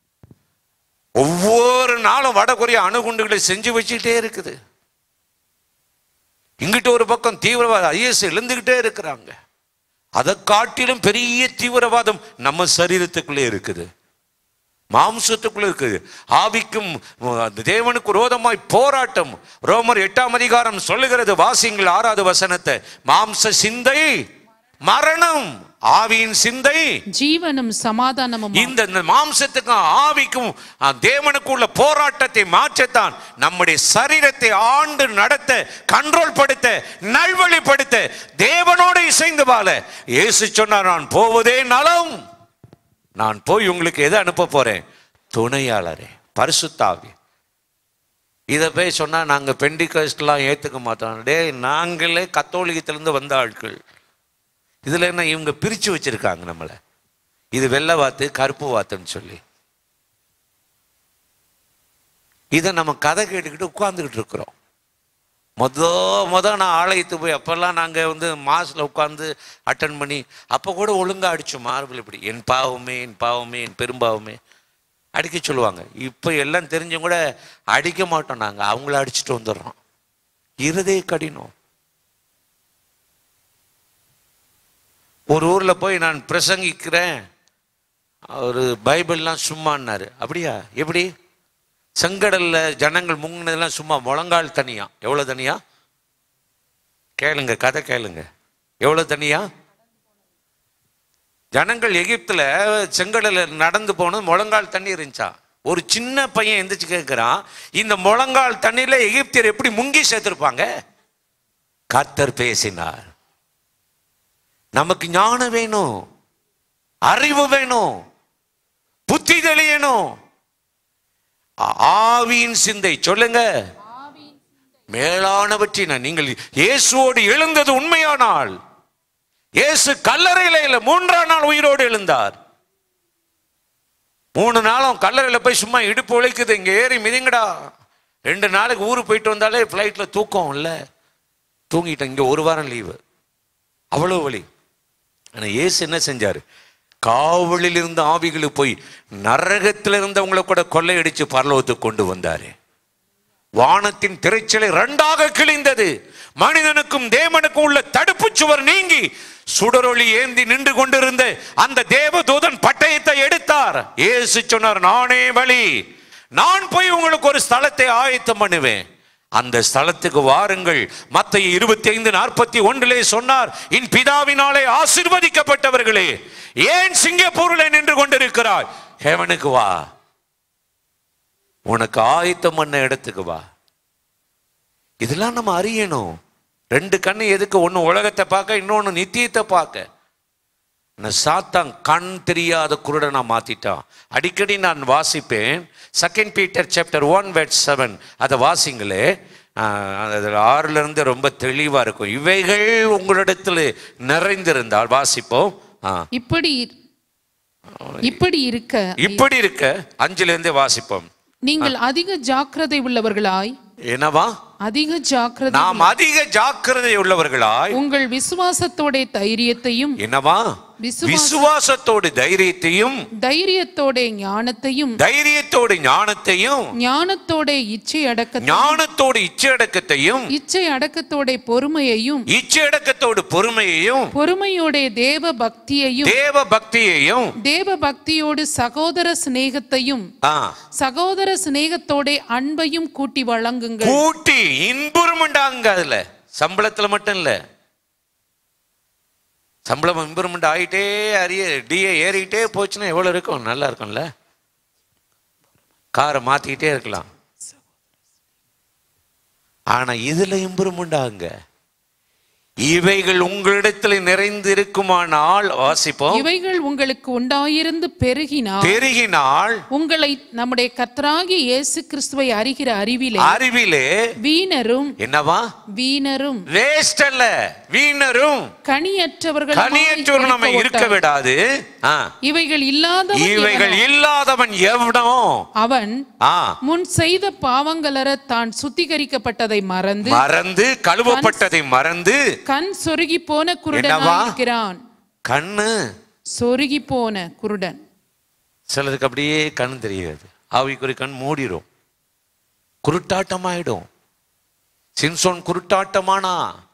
ஒவ்வொரு நாளும் வடகொரிய அணுகுண்டுகளை செஞ்சு வச்சுக்கிட்டே இருக்குது இங்கிட்ட ஒரு பக்கம் தீவிரவாத ஐஎஸ் எழுந்துகிட்டே இருக்கிறாங்க அதை காட்டிலும் பெரிய தீவிரவாதம் நம்ம சரீரத்துக்குள்ளே இருக்குது மாம்சத்துக்குள்ள இருக்குது ஆவிக்கும் அந்த தேவனுக்கு விரோதமாய் போராட்டம் ரோமர் எட்டாம் அதிகாரம் சொல்லுகிறது வாசிங்கள் ஆறாவது வசனத்தை மாம்ச சிந்தை மரணம் ஆவியின் சிந்தை ஜீவனும் சமாதானமும் இந்த இந்த மாம்சத்துக்கும் ஆவிக்கும் அஹ், தேவனுக்குள்ள போராட்டத்தை மாற்றத்தான் நம்முடைய சரீரத்தை ஆண்டு நடத்த கண்ட்ரோல் படுத்த நல்வழிப்படுத்த தேவனோடு இசைந்து வாழ இயேசு சொன்னார் நான் போவதே நலம் நான் போய் உங்களுக்கு எதை அனுப்ப போறேன் துணையாளரே பரிசுத்தாவி இதை போய் சொன்னா நாங்க பெண்டிகஸ்ட்லாம் ஏத்துக்க மாட்டோம் டேய் நாங்களே கத்தோலிக்கத்திலிருந்து வந்த ஆட்கள் இதுல என்ன இவங்க பிரிச்சு வச்சிருக்காங்க நம்மளை இது வெள்ளை வாத்து கருப்பு வாத்துன்னு சொல்லி இதை நம்ம கதை கேட்டுக்கிட்டு உட்கார்ந்துக்கிட்டு இருக்கிறோம் மொத மொத நான் ஆலயத்துக்கு போய் அப்போல்லாம் நாங்கள் வந்து மாசில் உட்காந்து அட்டன் பண்ணி அப்போ கூட ஒழுங்கா அடிச்சோம் மார்பிள் இப்படி என் பாவமே என் பாவமே என் பெரும்பாவமே அடிக்க சொல்லுவாங்க இப்போ எல்லாம் தெரிஞ்சும் கூட அடிக்க மாட்டோம் நாங்கள் அவங்கள அடிச்சுட்டு வந்துடுறோம் இருதய கடினம் ஒரு ஊரில் போய் நான் பிரசங்கிக்கிறேன் அவர் பைபிள்லாம் சும்மான்னாரு அப்படியா எப்படி செங்கடல்ல ஜனங்கள் முங்கினதெல்லாம் சும்மா முழங்கால் தனியா எவ்வளவு தனியா கேளுங்க கதை கேளுங்க எவ்வளவு தனியா ஜனங்கள் எகிப்துல செங்கடல்ல நடந்து போனது முழங்கால் தண்ணி இருந்துச்சா ஒரு சின்ன பையன் எந்திரிச்சு கேட்கிறான் இந்த முழங்கால் தண்ணியில எகிப்தியர் எப்படி முங்கி சேர்த்திருப்பாங்க கர்த்தர் பேசினார் நமக்கு ஞானம் வேணும் அறிவு வேணும் புத்தி தெளியணும் ஆ- ஆவியின் சிந்தை சொல்லுங்க மேலானவற்றின நீங்கள் இயேசுவோடு எழுந்தது உண்மையானால் இயேசு கல்லறையில இல்லை மூன்றாம் நாள் உயிரோடு எழுந்தார் மூணு நாளும் கல்லறையில் போய் சும்மா இடுப்பு உழைக்குது இங்க ஏறி மிதிங்கடா ரெண்டு நாளைக்கு ஊருக்கு போயிட்டு வந்தாலே ஃப்ளைட்ல தூக்கம் இல்லை தூங்கிட்டேன் இங்க ஒரு வாரம் லீவு அவ்வளோ வழி ஆனா இயேசு என்ன செஞ்சாரு காவலில் இருந்த ஆவிகளுக்கு போய் நரகத்தில் இருந்தவங்களை கூட கொள்ளையடிச்சு பரலோகத்துக்கு கொண்டு வந்தாரு வானத்தின் திரைச்சலை ரெண்டாக கிழிந்தது மனிதனுக்கும் தேவனுக்கும் உள்ள தடுப்பு சுவர் நீங்கி சுடரொளி ஏந்தி நின்று கொண்டிருந்த அந்த தேவதூதன் பட்டயத்தை எடுத்தார் இயேசு சொன்னார் நானே வழி நான் போய் உங்களுக்கு ஒரு ஸ்தலத்தை ஆயத்தம் பண்ணுவேன் அந்த ஸ்தலத்துக்கு வாருங்கள் மத்த இருபத்தி ஐந்து நாற்பத்தி ஒன்றிலே சொன்னார் இன் பிதாவினாலே ஆசிர்வதிக்கப்பட்டவர்களே ஏன் சிங்கப்பூரில் நின்று கொண்டிருக்கிறாய் ஹெவனுக்கு வா உனக்கு ஆயத்தம் பண்ண இடத்துக்கு வா இதெல்லாம் நம்ம அறியணும் ரெண்டு கண்ணு எதுக்கு ஒன்று உலகத்தை பார்க்க இன்னொன்று நித்தியத்தை பார்க்க இந்த சாத்தான் கண் தெரியாத குருடனா மாத்திட்டான் அடிக்கடி நான் வாசிப்பேன் செகண்ட் பீட்டர் சாப்டர் ஒன் வெட் செவன் அதை வாசிங்களே ஆஹ், அதுல ஆறுல இருந்து ரொம்ப தெளிவா இருக்கும் இவைகள் உங்களிடத்தில் நிறைந்திருந்தால் வாசிப்போம் ஆ. இப்படி இப்படி இருக்க இப்படி இருக்க அஞ்சுல இருந்தே வாசிப்போம் நீங்கள் அதிக ஜாக்கிரதை உள்ளவர்களாய் என்னவா அதிக ஜாக்கிரதை நாம் அதிக ஜாக்கிரதை உள்ளவர்களாய் உங்கள் விசுவாசத்தோட தைரியத்தையும் என்னவா விசுவாச- விசுவாசத்தோடு தைரியத்தையும் தைரியத்தோட ஞானத்தையும் தைரியத்தோடு ஞானத்தையும் ஞானத்தோட இச்சை அடக்க ஞானத்தோடு இச்சையடக்கத்தையும் இச்சை அடக்கத்தோட பொறுமையையும் இச்சையடக்கத்தோடு பொறுமையையும் பொறுமையோட தேவ பக்தியையும் தேவ பக்தியையும் தேவ பக்தியோடு சகோதர சிநேகத்தையும் ஆ, சகோதர சிநேகத்தோட அன்பையும் கூட்டி வழங்குங்கள் கூட்டி இன்புறுமெண்டாங்க அதுல சம்பளத்துல மட்டும் இல்ல சம்பளம் இம்ப்ரூவ்மெண்ட் ஆகிட்டே அறிய டிஏ ஏறிக்கிட்டே போச்சுன்னா எவ்வளோ இருக்கும் நல்லா இருக்கும்ல காரை மாற்றிக்கிட்டே இருக்கலாம் ஆனா இதுல இம்ப்ரூவ்மெண்ட் ஆகுங்க இவைகள் உங்களிடத்தில் நிறைந்து இருக்குமானால் வாசிப்போம் இவைகள் உங்களுக்கு உண்டாயிருந்து பெருகினால் பெருகினால் உங்களை நம்முடைய கர்த்தராகிய இயேசு கிறிஸ்துவை அறிகிற அறிவிலே அறிவிலே வீணரும் என்னவா வீணரும் வேஸ்ட் அல்ல வீணரும் கனியற்றவர்கள் கனியற்றோர் நம்ம இருக்க விடாது ஆ. இவைகள் இல்லாதவன் இவைகள் எவனோ, இல்லாதவன் எவனோ அவன் ஆ முன் செய்த பாவங்களற தான் சுத்திகரிக்கப்பட்டதை மறந்து மறந்து கழுவப்பட்டதை மறந்து கண் சொருகி போன என்னவா? குருடனாய் இருக்கிறான் கண்ணு சொருகி போன குருடன் சிலருக்கு அப்படியே கண் தெரியாது ஆவிக்குறி கண் மூடிரும் குருட்டாட்டமாயிடும் சின்சோன் குருட்டாட்டமானா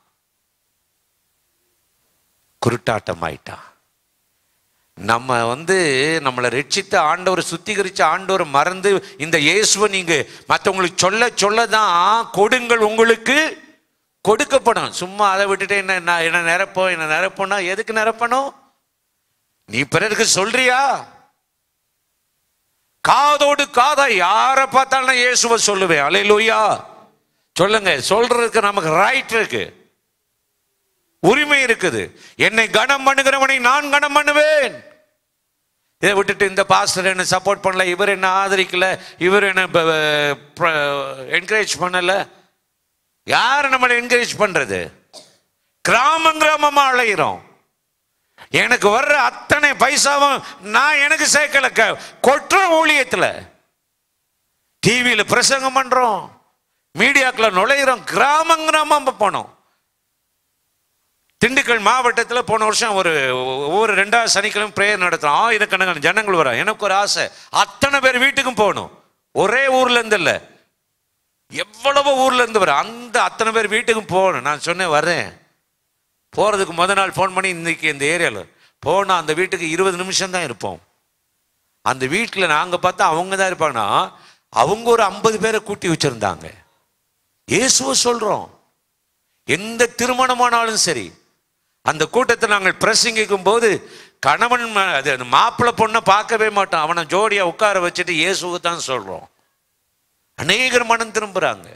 குருட்டாட்டமாயிட்டான் நம்ம வந்து நம்மளை ரட்சித்த ஆண்டவர் சுத்திகரிச்ச ஆண்டவர் மறந்து இந்த இயேசுவை நீங்க மற்றவங்களுக்கு சொல்ல சொல்ல தான் கொடுங்கள் உங்களுக்கு கொடுக்கப்படும் சும்மா அதை விட்டுட்டு என்ன நான் என்ன நிரப்போம் என்ன நிரப்போம்னா எதுக்கு நிரப்பணும் நீ பிறருக்கு சொல்றியா காதோடு காதா யாரை பார்த்தாலும் இயேசுவை சொல்லுவேன் அலையிலூயா சொல்லுங்க சொல்றதுக்கு நமக்கு ரைட் இருக்கு உரிமை இருக்குது என்னை கனம் பண்ணுகிறவனை நான் கனம் பண்ணுவேன் இதை விட்டுட்டு இந்த பாஸ்டர் என்ன சப்போர்ட் பண்ணல இவர் என்ன ஆதரிக்கல இவர் என்ன என்கரேஜ் பண்ணல யார் நம்மளை என்கரேஜ் பண்றது கிராமம் கிராமமா அலையிறோம் எனக்கு வர்ற அத்தனை பைசாவும் நான் எனக்கு சேர்க்கல க- கொட்டுற ஊழியத்தில் டிவியில் பிரசங்கம் பண்றோம் மீடியாக்குள்ள நுழையிறோம் கிராமம் கிராமம் போனோம் திண்டுக்கல் மாவட்டத்தில் போன வருஷம் ஒரு ஒவ்வொரு ரெண்டாவது சனிக்கிழமை பிரேயர் நடத்துறோம் ஆயிரக்கணக்கான ஜனங்கள் வரும் எனக்கு ஒரு ஆசை அத்தனை பேர் வீட்டுக்கும் போகணும் ஒரே ஊர்ல இருந்து இல்லை எவ்வளவோ ஊர்ல இருந்து வர அந்த அத்தனை பேர் வீட்டுக்கும் போகணும் நான் சொன்னேன் வரேன் போறதுக்கு முத நாள் ஃபோன் பண்ணி இன்னைக்கு இந்த ஏரியாவில் போனால் அந்த வீட்டுக்கு இருபது நிமிஷம் தான் இருப்போம் அந்த வீட்டில் நாங்கள் பார்த்தா அவங்க தான் இருப்பாங்கன்னா அவங்க ஒரு ஐம்பது பேரை கூட்டி வச்சிருந்தாங்க இயேசுவை சொல்றோம் எந்த திருமணமானாலும் சரி அந்த கூட்டத்தை நாங்கள் பிரசங்கிக்கும் போது கணவன் ம- அது அந்த மாப்பிள்ளை பொண்ணை பார்க்கவே மாட்டோம் அவனை ஜோடியா உட்கார வச்சுட்டு இயேசுவை தான் சொல்றோம் அநேகர் மனம் திரும்புறாங்க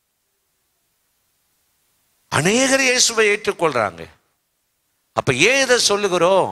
அநேகர் இயேசுவை ஏற்றுக்கொள்றாங்க அப்ப ஏன் இதை சொல்லுகிறோம்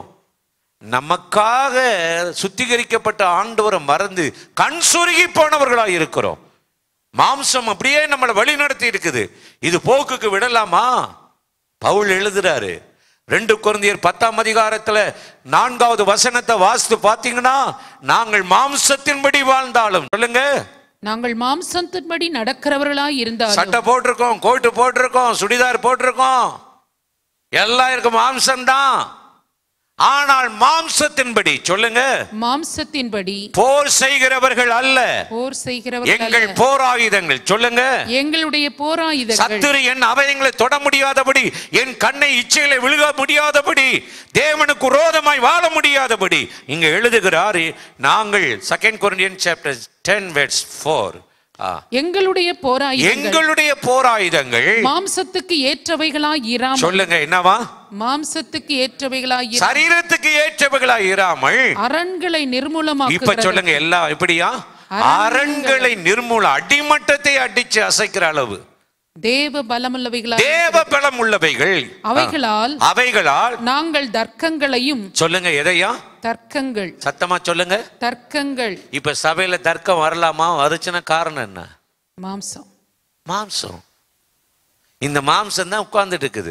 நமக்காக சுத்திகரிக்கப்பட்ட ஆண்டவரை மறந்து கண் சுருகி போனவர்களாக இருக்கிறோம் மாம்சம் அப்படியே நம்மளை வழி நடத்தி இருக்குது இது போக்குக்கு விடலாமா பவுல் எழுதுறாரு ரெண்டு குருந்தியர் பத்தாம் அதிகாரத்துல நான்காவது வசனத்தை வாசித்து பாத்தீங்கன்னா நாங்கள் மாம்சத்தின்படி வாழ்ந்தாலும் சொல்லுங்க நாங்கள் மாம்சத்தின்படி நடக்கிறவர்களாய் இருந்தாலும் சட்டை போட்டிருக்கோம் கோட்டு போட்டிருக்கோம் சுடிதார் போட்டிருக்கோம் எல்லாம் இருக்கு மாம்சம்தான் ஆனால் மாம்சத்தின்படி சொல்லுங்க மாம்சத்தின்படி போர் செய்கிறவர்கள் அல்ல போர் செய்கிறவர்கள் எங்கள் அல்ல. போராயுதங்கள் சொல்லுங்க எங்களுடைய போராயுதங்கள் சத்துரு என் அவயங்களை தொட முடியாதபடி என் கண்ணை இச்சையில விழுக முடியாதபடி தேவனுக்கு விரோதமாய் வாழ முடியாதபடி இங்க எழுதுகிறார் நாங்கள் second Corinthian chapter ten verse four எங்களுடைய போராயுதங்கள் எங்களுடைய போராயுதங்கள் மாம்சத்துக்கு ஏற்றவைகளாய் இராமல் சொல்லுங்க என்னவா மாம்சத்துக்கு ஏற்றவைகளாய் இராமல் சரீரத்துக்கு ஏற்றவைகளா இராமல் அரண்களை இப்ப நிர்மூலமாக்குகிறது சொல்லுங்க எல்லாம் எப்படியா அரண்களை நிர்மூல அடிமட்டத்தை அடிச்சு அசைக்கிற அளவு தேவ பலமுள்ளவைகளாய் தேவ பலம் உள்ளவைகள் அவைகளால் அவைகளால் நாங்கள் தர்க்கங்களையும் சொல்லுங்க எதையா தர்க்கங்கள் சத்தமா சொல்லுங்க தர்க்கங்கள் இப்ப சபையில தர்க்கம் வரலாமா வருச்சுன்னா காரணம் என்ன மாம்சம் மாம்சம் இந்த மாம்சம் தான் உட்கார்ந்துட்டு இருக்குது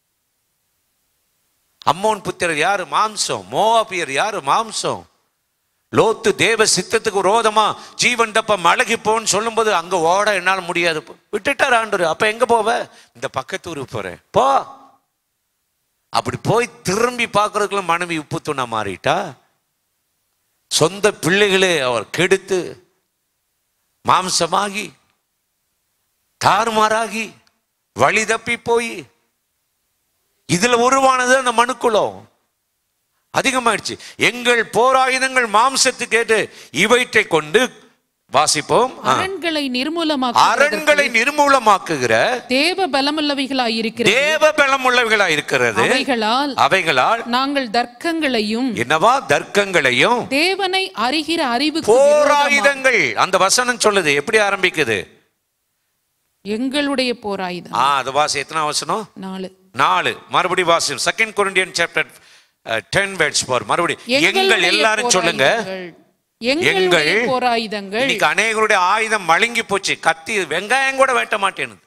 அம்மோன் புத்திரர் யாரு மாம்சம் மோவாபியர் யாரு மாம்சம் லோத்து தேவ சித்தத்துக்கு விரோதமா ஜீவன் டப்பம் அழகி போன்னு சொல்லும்போது அங்க ஓட என்னால முடியாது விட்டுட்டார் ஆண்டவர் அப்ப எங்க போவ இந்த பக்கத்து ஊருக்கு போறேன் போ அப்படி போய் திரும்பி பார்க்கறதுக்குள்ள மனைவி உப்பு துணா மாறிட்டா சொந்த பிள்ளைகளே அவர் கெடுத்து மாம்சமாகி தாறுமாறாகி வழி தப்பி போய் இதுல உருவானது அந்த மனுக்குலம் அதிகமாயிடுச்சு எங்கள் போராயுதங்கள் மாம்சத்துக்கு ஏற்று இவற்றை கொண்டு வாசிப்போம் ஆ. அரண்களை நிர்மூலமாக்க அரண்களை நிர்மூலமாக்குகிற தேவ பலமுள்ளவைகளாய் இருக்கிறது தேவ பலம் உள்ளவைகளா இருக்கிறது அவைகளால் அவைகளால் நாங்கள் தர்க்கங்களையும் என்னவா தர்க்கங்களையும் தேவனை அறிகிற அறிவுக்கு விரோதமாய் போராயுதங்கள் அந்த வசனம் சொல்லுது எப்படி ஆரம்பிக்குது எங்களுடைய போராயுதம் ஆ அது வாசி எத்தனை வசனம் நாலு நாலு மறுபடி வாசியும் second Corinthian chapter ten verse four மறுபடி எங்கள் எங்களுடைய எல்லாரும் சொல்லுங்க போராயுதங்கள். எங்களுடைய எங்கள் போராயுதங்கள் இன்னைக்கு அநேகருடைய ஆயுதம் மழுங்கி போச்சு கத்தி வெங்காயம் கூட வெட்ட மாட்டேனுது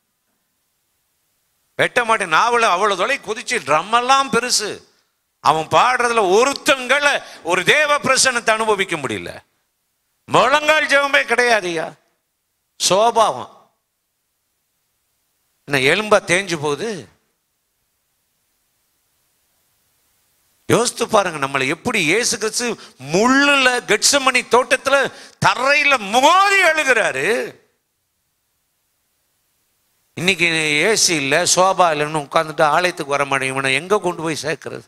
வெட்ட மாட்டேன் நாவல அவ்வளவு தொலை குதிச்சு ட்ரம் எல்லாம் பெருசு அவன் பாடுறதுல ஒருத்தங்களை ஒரு தேவ பிரசனத்தை அனுபவிக்க முடியல முழங்கால் ஜெபமே கிடையாதுயா சோபாவம் என்ன எலும்பா தேஞ்சு போகுது யோசித்து பாருங்க நம்மளை எப்படி இயேசு கிறிஸ்து முள்ளுல கெட்சமணி தோட்டத்துல தரையில மோதி அழுகிறாரு இன்னைக்கு ஏசி இல்ல சோபா இல்லைன்னு உட்கார்ந்துட்டு ஆலயத்துக்கு வர மாட்டேன் இவனை எங்க கொண்டு போய் சேர்க்கிறது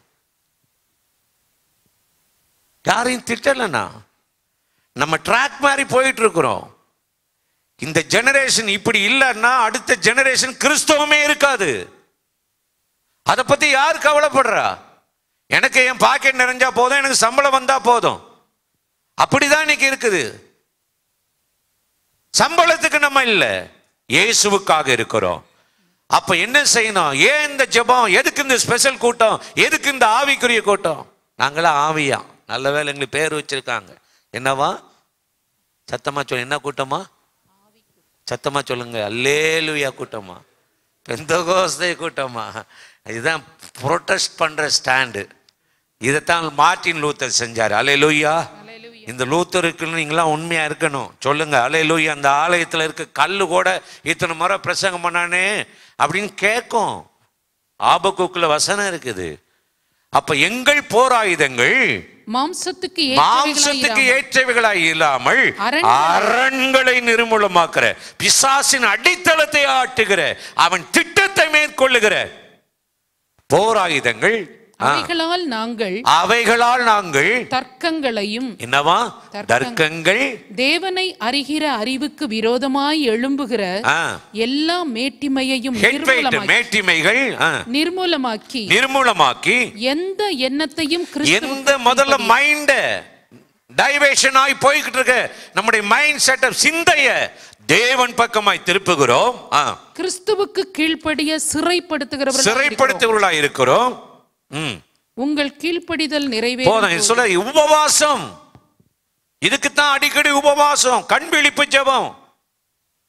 யாரையும் திட்டலண்ணா நம்ம ட்ராக் மாதிரி போயிட்டு இருக்கிறோம் இந்த ஜெனரேஷன் இப்படி இல்லைன்னா அடுத்த ஜெனரேஷன் கிறிஸ்தவமே இருக்காது அதை பத்தி யார் கவலைப்படுறா எனக்கு என் பாக்கெட் நிறைஞ்சா போதும் எனக்கு சம்பளம் வந்தா போதும் அப்படிதான் இன்னைக்கு இருக்குது சம்பளத்துக்கு நம்ம இல்லை இயேசுவுக்காக இருக்கிறோம் அப்ப என்ன செய்யணும் ஏன் இந்த ஜெபம் எதுக்கு இந்த ஸ்பெஷல் கூட்டம் எதுக்கு இந்த ஆவிக்குரிய கூட்டம் நாங்களாம் ஆவியா நல்ல வேலை எங்களுக்கு பேர் வச்சிருக்காங்க என்னவா சத்தமா சொல்லு என்ன கூட்டமா சத்தமா சொல்லுங்க அல்லேலுயா கூட்டமா பெந்தகோஸ்தே கூட்டமா இதுதான் ப்ரொட்டஸ்ட் பண்ற ஸ்டாண்டு இதைத்தான் மார்ட்டின் லூத்தர் செஞ்சார் அல்லேலூயா இந்த லூத்தருக்குன்னு நீங்களாம் உண்மையா இருக்கணும் சொல்லுங்க அல்லேலூயா அந்த ஆலயத்துல இருக்க கல்லு கூட இத்தனை முறை பிரசங்கம் பண்ணானே அப்படின்னு கேட்கும் ஆபக்குக்குள்ள வசனம் இருக்குது அப்ப எங்கள் போராயுதங்கள் மாம்சத்துக்கு மாம்சத்துக்கு ஏற்றவைகளாய் ஏற்றவைகளாய் இல்லாமல் அரண்களை- அரண்களை நிர்மூலமாக்குற பிசாசின் அடித்தளத்தை ஆட்டுகிற அவன் திட்டத்தை மேற்கொள்ளுகிற போராயுதங்கள் ஆ, அவைகளால் நாங்கள் அவைகளால் நாங்கள் தர்க்கங்களையும் என்னவா தர்க்கங்- தர்க்கங்கள் தேவனை அறிகிற அறிவுக்கு விரோதமாய் எழும்புகிற ஆ, எல்லா மேட்டிமையையும் head weight, நிர்மூலமாக்கி மேட்டிமைகள் ஆ, நிர்மூலமாக்கி நிர்மூலமாக்கி எந்த எண்ணத்தையும் கிறிஸ்துவுக்கு எந்த முதல்ல மைண்ட டைவேஷன் ஆகி போய்கிட்டு இருக்க நம்முடைய மைண்ட் செட்டப் சிந்தைய தேவன் பக்கமாய் திருப்புகிறோம் ஆ, கிறிஸ்துவுக்கு கீழ்ப்படிய சிறைப்படுத்துகிறவர்கள் சிறைப்படுத்துவர்களா இருக்கிறோம் ம் உங்கள் கீழ்ப்படிதல் போதும் நிறைவேறும் இது சொல்ல உபவாசம் இதுக்குத்தான் அடிக்கடி உபவாசம் கண் விழிப்பு ஜெபம்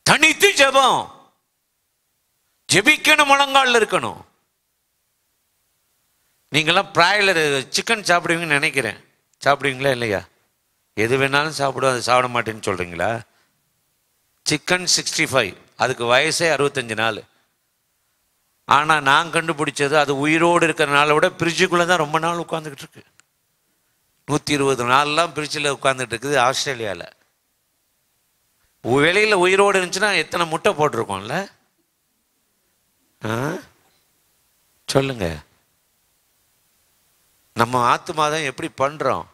தனித்து ஜெபம் ஜெபிக்கணும் முழங்காலில் இருக்கணும் நீங்களாம் ப்ராய்லர் சிக்கன் சாப்பிடுவீங்கன்னு நினைக்கிறேன் சாப்பிடுவீங்களா இல்லையா எது வேணாலும் சாப்பிடுவோம் அது சாப்பிட மாட்டேன்னு சொல்கிறீங்களா சிக்கன் சிக்ஸ்டி ஃபைவ் அதுக்கு வயசே அறுபத்தஞ்சு நாள் ஆனால் நான் கண்டுபிடிச்சது அது உயிரோடு இருக்கிற நாளை விட ஃப்ரிட்ஜுக்குள்ளே தான் ரொம்ப நாள் உட்காந்துக்கிட்டு இருக்கு நூற்றி இருபது நாள்லாம் ஃப்ரிட்ஜில் உட்காந்துட்டு இருக்குது ஆஸ்திரேலியாவில் வெளியில் உயிரோடு இருந்துச்சுன்னா எத்தனை முட்டை போட்டிருக்கோம்ல ஆ சொல்லுங்க நம்ம ஆத்மா தான் எப்படி பண்ணுறோம்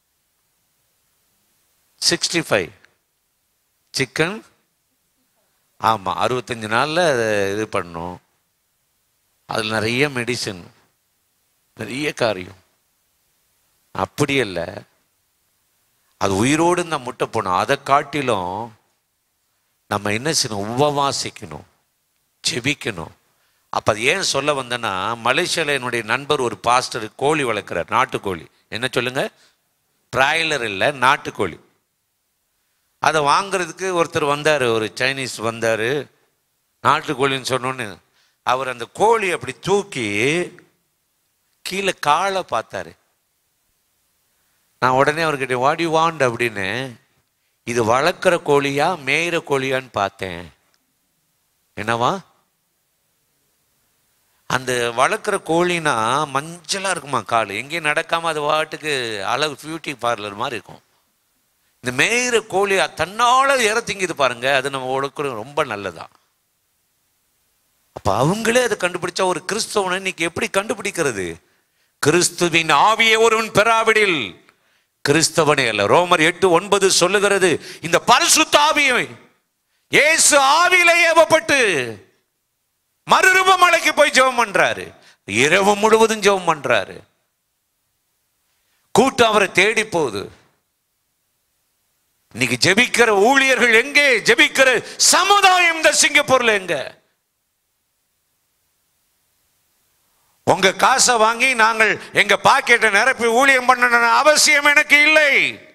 சிக்ஸ்டி ஃபைவ் சிக்கன் ஆமாம் அறுபத்தஞ்சு நாளில் அதை இது பண்ணணும் அதில் நிறைய மெடிசன் நிறைய காரியம் அப்படி இல்லை அது உயிரோடு இந்த முட்டை போனோம் அதை காட்டிலும் நம்ம என்ன செய்யணும் உபவாசிக்கணும் ஜெபிக்கணும் அப்போ அது ஏன் சொல்ல வந்தேன்னா மலேசியாவில் என்னுடைய நண்பர் ஒரு பாஸ்டர் கோழி வளர்க்குறார் நாட்டுக்கோழி என்ன சொல்லுங்க பிராய்லர் இல்லை நாட்டுக்கோழி அதை வாங்குறதுக்கு ஒருத்தர் வந்தார் ஒரு சைனீஸ் வந்தார் நாட்டுக்கோழின்னு சொன்னோன்னு அவர் அந்த கோழி அப்படி தூக்கி கீழே காலை பார்த்தாரு நான் உடனே அவர்கிட்ட வாடி வாண்ட் அப்படின்னு இது வளர்க்குற கோழியா மேயிற கோழியான்னு பார்த்தேன் என்னவா அந்த வளர்க்குற கோழினா மஞ்சளாக இருக்குமா கால் எங்கேயும் நடக்காமல் அது வாட்டுக்கு அழகு பியூட்டி பார்லர் மாதிரி இருக்கும் இந்த மேயிற கோழி தன்னால் இற திங்குது பாருங்க அது நம்ம உடற்குற ரொம்ப நல்லதான் அப்போ அவங்களே அதை கண்டுபிடிச்சா ஒரு கிறிஸ்தவனை இன்னைக்கு எப்படி கண்டுபிடிக்கிறது கிறிஸ்துவின் ஆவியை ஒருவன் பெறாவிடில் கிறிஸ்தவனே அல்ல ரோமர் எட்டு ஒன்பது சொல்லுகிறது இந்த பரிசுத்த ஆவியை இயேசு ஆவியில ஏவப்பட்டு மறுரூப மலைக்கு போய் ஜெபம் பண்றாரு இரவு முழுவதும் ஜெபம் பண்றாரு கூட்டம் அவரை தேடி போகுது இன்னைக்கு ஜெபிக்கிற ஊழியர்கள் எங்கே ஜெபிக்கிற சமுதாயம் இந்த சிங்கப்பூர்ல எங்க உங்க காசை வாங்கி நாங்கள் எங்க பாக்கெட்டை நிரப்பி ஊழியம் பண்ணணும் அவசியம் எனக்கு இல்லை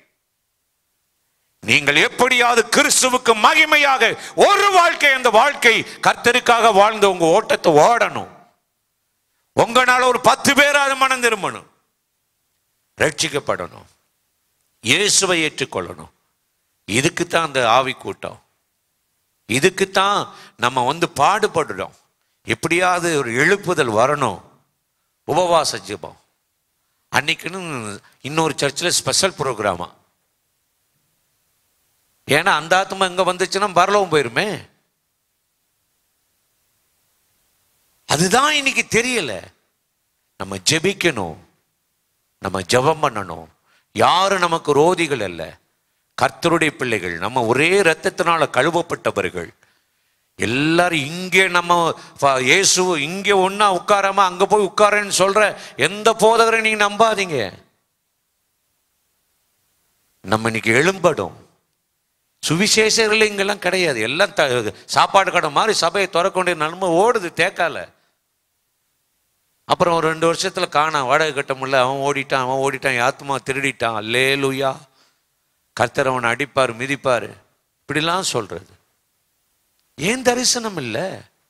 நீங்கள் எப்படியாவது கிறிஸ்துவுக்கு மகிமையாக ஒரு வாழ்க்கை அந்த வாழ்க்கை கர்த்தருக்காக வாழ்ந்து உங்க ஓட்டத்தை ஓடணும் உங்களால ஒரு பத்து பேராவது மனம் திரும்பணும் ரட்சிக்கப்படணும் இயேசுவை ஏற்றுக்கொள்ளணும் இதுக்குத்தான் அந்த ஆவி கூட்டம் இதுக்குத்தான் நம்ம வந்து பாடுபடுறோம் எப்படியாவது ஒரு எழுப்புதல் வரணும் உபவாச ஜெபம் அன்னைக்குன்னு இன்னொரு சர்ச்சில் ஸ்பெஷல் ப்ரோக்ராமா ஏன்னா அந்த ஆத்மா இங்க வந்துச்சுன்னா பரலவும் போயிருமே அதுதான் இன்னைக்கு தெரியல நம்ம ஜெபிக்கணும் நம்ம ஜெபம் பண்ணணும் யாரும் நமக்கு ரோதிகள் அல்ல கர்த்தருடைய பிள்ளைகள் நம்ம ஒரே ரத்தத்தினால கழுவப்பட்டவர்கள் எல்லாரும் இங்கே நம்ம ஃப- இயேசு இங்கே ஒண்ணா உட்காராம அங்க போய் உட்காரன்னு சொல்ற எந்த போதகரை நீங்க நம்பாதீங்க நம்ம இன்னைக்கு எழும்படும் சுவிசேஷர்கள் இங்கெல்லாம் கிடையாது எல்லாம் த- சாப்பாடு கடை மாதிரி சபையை திறக்க வேண்டிய நன்மை ஓடுது தேக்கால அப்புறம் ஒரு ரெண்டு வருஷத்துல காணாம் வாடகை கட்ட முடியல அவன் ஓடிட்டான் அவன் ஓடிட்டான் என் ஆத்மா திருடிட்டான் அல்லே லுயா கர்த்தர் அவனை அடிப்பார் மிதிப்பார் இப்படிலாம் சொல்றது ஏன் தரிசனம் இல்லை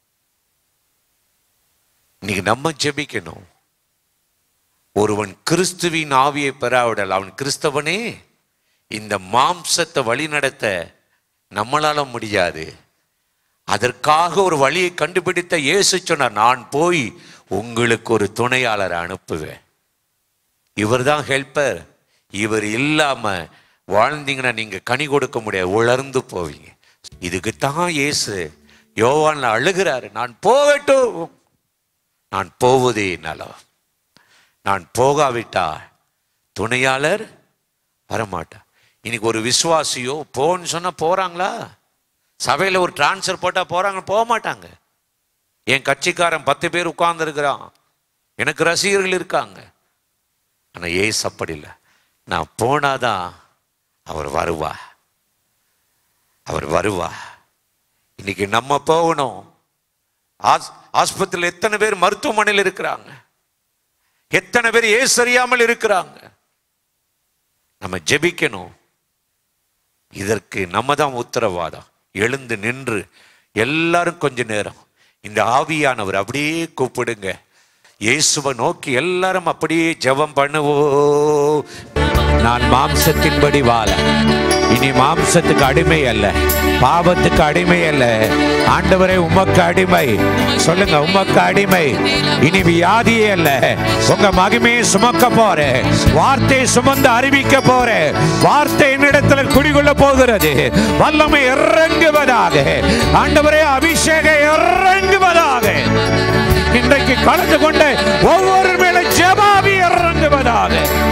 இன்னைக்கு நம்ம ஜெபிக்கணும் ஒருவன் கிறிஸ்துவின் ஆவியை பெறாவிடல் அவன் கிறிஸ்தவனே இந்த மாம்சத்தை வழிநடத்த நம்மளால முடியாது அதற்காக ஒரு வழியை கண்டுபிடித்த இயேசு சொன்னார் நான் போய் உங்களுக்கு ஒரு துணையாளரை அனுப்புவேன் இவர்தான் ஹெல்ப்பர் இவர் இல்லாம வாழ்ந்தீங்கன்னா நீங்க கனி கொடுக்க முடியாது உலர்ந்து போவீங்க இதுக்கு தான் இயேசு யோவான்ல அழுகிறாரு நான் போகட்டும் நான் போவதே நலம் நான் போகாவிட்டா துணையாளர் வரமாட்டார் இன்னைக்கு ஒரு விசுவாசியோ போன்னு சொன்னா போறாங்களா சபையில ஒரு டிரான்ஸ்ஃபர் போட்டா போறாங்க போக மாட்டாங்க என் கட்சிக்காரன் பத்து பேர் உட்கார்ந்துருக்கிறான் எனக்கு ரசிகர்கள் இருக்காங்க ஆனா ஏசு அப்படி இல்லை நான் போனாதான் அவர் வருவா அவர் வருவா இன்னைக்கு நம்ம போகணும் ஆஸ்- ஆஸ்பத்திரியில் எத்தனை பேர் மருத்துவமனையில் இருக்கிறாங்க எத்தனை பேர் ஏசு அறியாமல் இருக்கிறாங்க நம்ம ஜெபிக்கணும் இதற்கு நம்ம தான் உத்தரவாதம் எழுந்து நின்று எல்லாரும் கொஞ்ச நேரம் இந்த ஆவியானவர் அப்படியே கூப்பிடுங்க இயேசுவை நோக்கி எல்லாரும் அப்படியே ஜெபம் பண்ணுவோம் நான் மாம்சத்தின்படி வாழ இனி மாம்சத்துக்கு அடிமை அல்ல பாவத்துக்கு அடிமை அல்ல ஆண்டவரே உமக்கு அடிமை சொல்லுங்க உமக்கு அடிமை இனி வியாதியே அல்ல உங்க மகிமையை சுமக்க போறேன் வார்த்தை சுமந்து அறிவிக்க போறேன் வார்த்தை என்னிடத்துல குடிகொள்ள போகிறது வல்லமை இறங்குவதாக ஆண்டவரே அபிஷேகம் இறங்குவதாக இன்றைக்கு கலந்து கொண்ட ஒவ்வொரு மேல ஜெபாவி இறங்குவதாக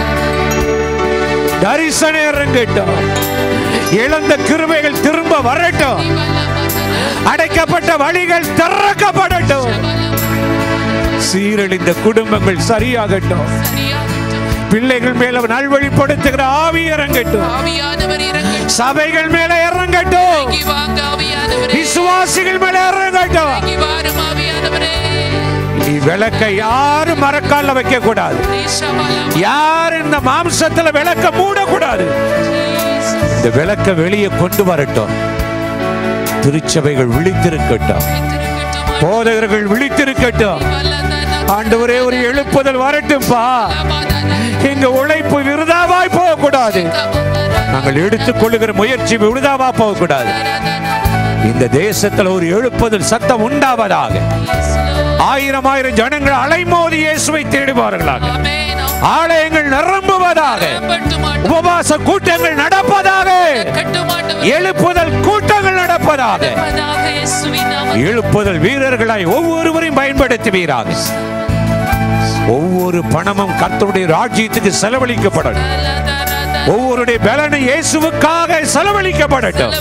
தரிசனம் இறங்கட்டும் இழந்த கிருபைகள் திரும்ப வரட்டும் அடைக்கப்பட்ட வழிகள் திறக்கப்படட்டும் சீரழிந்த குடும்பங்கள் சரியாகட்டும் பிள்ளைகள் மேல நல்வழிப்படுத்துகிற ஆவி இறங்கட்டும் ஆவியானவர் இறங்கட்டும் சபைகள் மேல இறங்கட்டும் இறங்கி வாங்க ஆவியானவரே விசுவாசிகள் மேல இறங்கட்டும் இறங்கி வாரும் ஆவியானவரே நீ விளக்க யாரும் மரக்கால வைக்க கூடாது தேசமலம் யார் இந்த மாம்சத்துல விளக்க மூடக்கூடாது இந்த விளக்க வெளியே கொண்டு வரட்டும் திருச்சபைகள் விழித்திருக்கட்டும் போதகர்கள் விழித்திருக்கட்டும் ஆண்டவரே ஒரு எழுப்புதல் வரட்டும்பா எங்க உழைப்பு விருதாவாய் போகக்கூடாது நாங்கள் எடுத்துக்கொள்ளுகிற முயற்சி விருதாவா போகக்கூடாது இந்த தேசத்துல ஒரு எழுப்புதல் சத்தம் உண்டாவதாக ஆயிரம் ஆயிரம் ஜனங்கள் அலைமோதி இயேசுவை தேடுவார்களாக ஆலயங்கள் நிரம்புவதாக உபவாச கூட்டங்கள் நடப்பதாக எழுப்புதல் கூட்டங்கள் நடப்பதாக எழுப்புதல் வீரர்களாய் ஒவ்வொருவரையும் பயன்படுத்துவீராக ஒவ்வொரு பணமும் கர்த்தருடைய ராஜ்யத்துக்கு செலவழிக்கப்படணும் ஒவ்வொருடைய பலனை இயேசுவுக்காக செலவழிக்கப்படட்டும்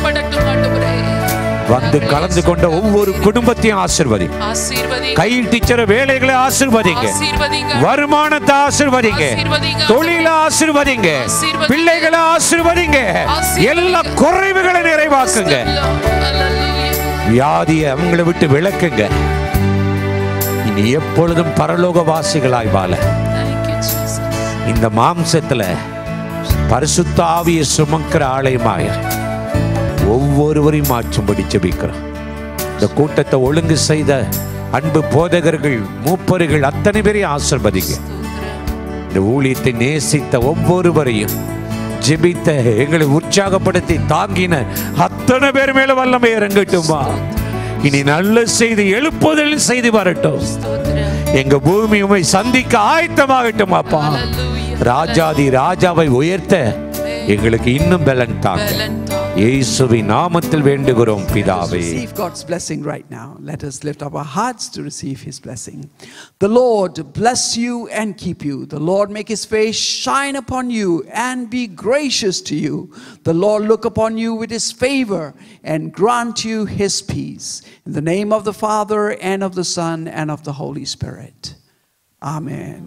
வந்து கலந்து கொண்ட ஒவ்வொரு குடும்பத்தையும் ஆசிர்வதி கையில் டீச்சர் வேலைகளை ஆசிர்வதிங்க வருமானத்தை ஆசிர்வதிங்க தொழில ஆசிர்வதிங்க பிள்ளைகளை ஆசிர்வதிங்க எல்லா குறைவுகளை நிறைவாக்குங்க வியாதியை அவங்களை விட்டு விளக்குங்க இனி எப்பொழுதும் பரலோக வாசிகளாய் வாழ இந்த மாம்சத்துல பரிசுத்த ஆவியை சுமக்கிற ஆலயமாய ஒவ்வொருவரையும் மாற்றும்படி ஜெபிக்கிறோம் இந்த கூட்டத்தை ஒழுங்கு செய்த அன்பு போதகர்கள் மூப்பர்கள் அத்தனை பேரையும் ஆசிர்வதிங்க இந்த ஊழியத்தை நேசித்த ஒவ்வொருவரையும் ஜெபித்த எங்களை உற்சாகப்படுத்தி தாங்கின அத்தனை பேர் மேல வல்லமை இறங்கட்டுமா இனி நல்ல செய்தி எழுப்புதல் செய்தி வரட்டும் எங்க பூமி உமை சந்திக்க ஆயத்தமாகட்டும் அப்பா ராஜாதி ராஜாவை உயர்த்த எங்களுக்கு இன்னும் பலன் தாங்க இயேசுவின் நாமத்தில் வேண்டுகிறோம் பிதாவே Receive God's blessing right now. Let us lift up our hearts to receive His blessing. The Lord bless you and keep you. The Lord make His face shine upon you and be gracious to you. The Lord look upon you with His favor and grant you His peace. In the name of the Father and of the Son and of the Holy Spirit. Amen.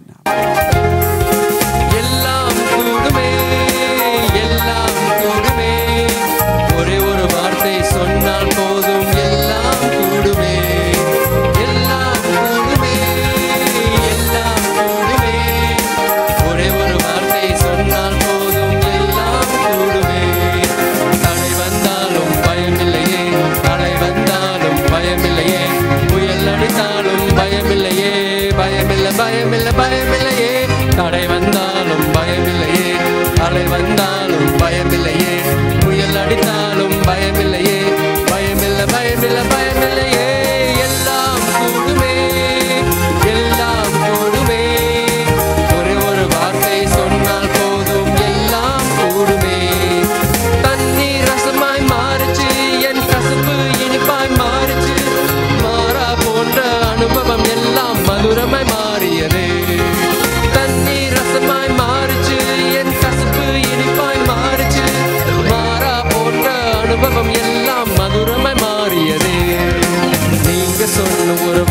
எல்லாம் கூடுமே எல்லாம் கூடுமே ஒரே ஒரு வார்த்தை சொன்னால் போதும் எல்லாம் கூடுமே எல்லாம் கூடுமே எல்லாம் கூடுமே ஒரே ஒரு வார்த்தை சொன்னால் போதும் எல்லாம் கூடுமே தடை வந்தாலும் பயமில்லையே தடை வந்தாலும் பயமில்லையே புயல் அடித்தாலும் பயமில்லையே பயமில்லை பயமில்லை பயமில்லையே தடை வந்தாலும் பயமில்லையே அலை வந்தாலும் பயமில்லையே புயல் அடித்தாலும் பயமில்லையே பயமில்லை பயமில்லை பயமில்லையே எல்லாம் கூடுமே எல்லாம் கூடுமே ஒரே ஒரு வார்த்தை சொன்னால் போதும் எல்லாம் கூடுமே தண்ணீர் ரசமாய் மாறுச்சு என் கசப்பு இனிப்பாய் மாறுச்சு மாறா போன்ற அனுபவம் எல்லாம் மதுரமாய் மாறியது தண்ணீர் ரசமாய் மாறுச்சு என் கசப்பு இனிப்பாய் மாறுச்சு மாறா போன்ற அனுபவம் எல்லாம் மதுரமாய் மாறியது நீங்க சொன்ன ஒரு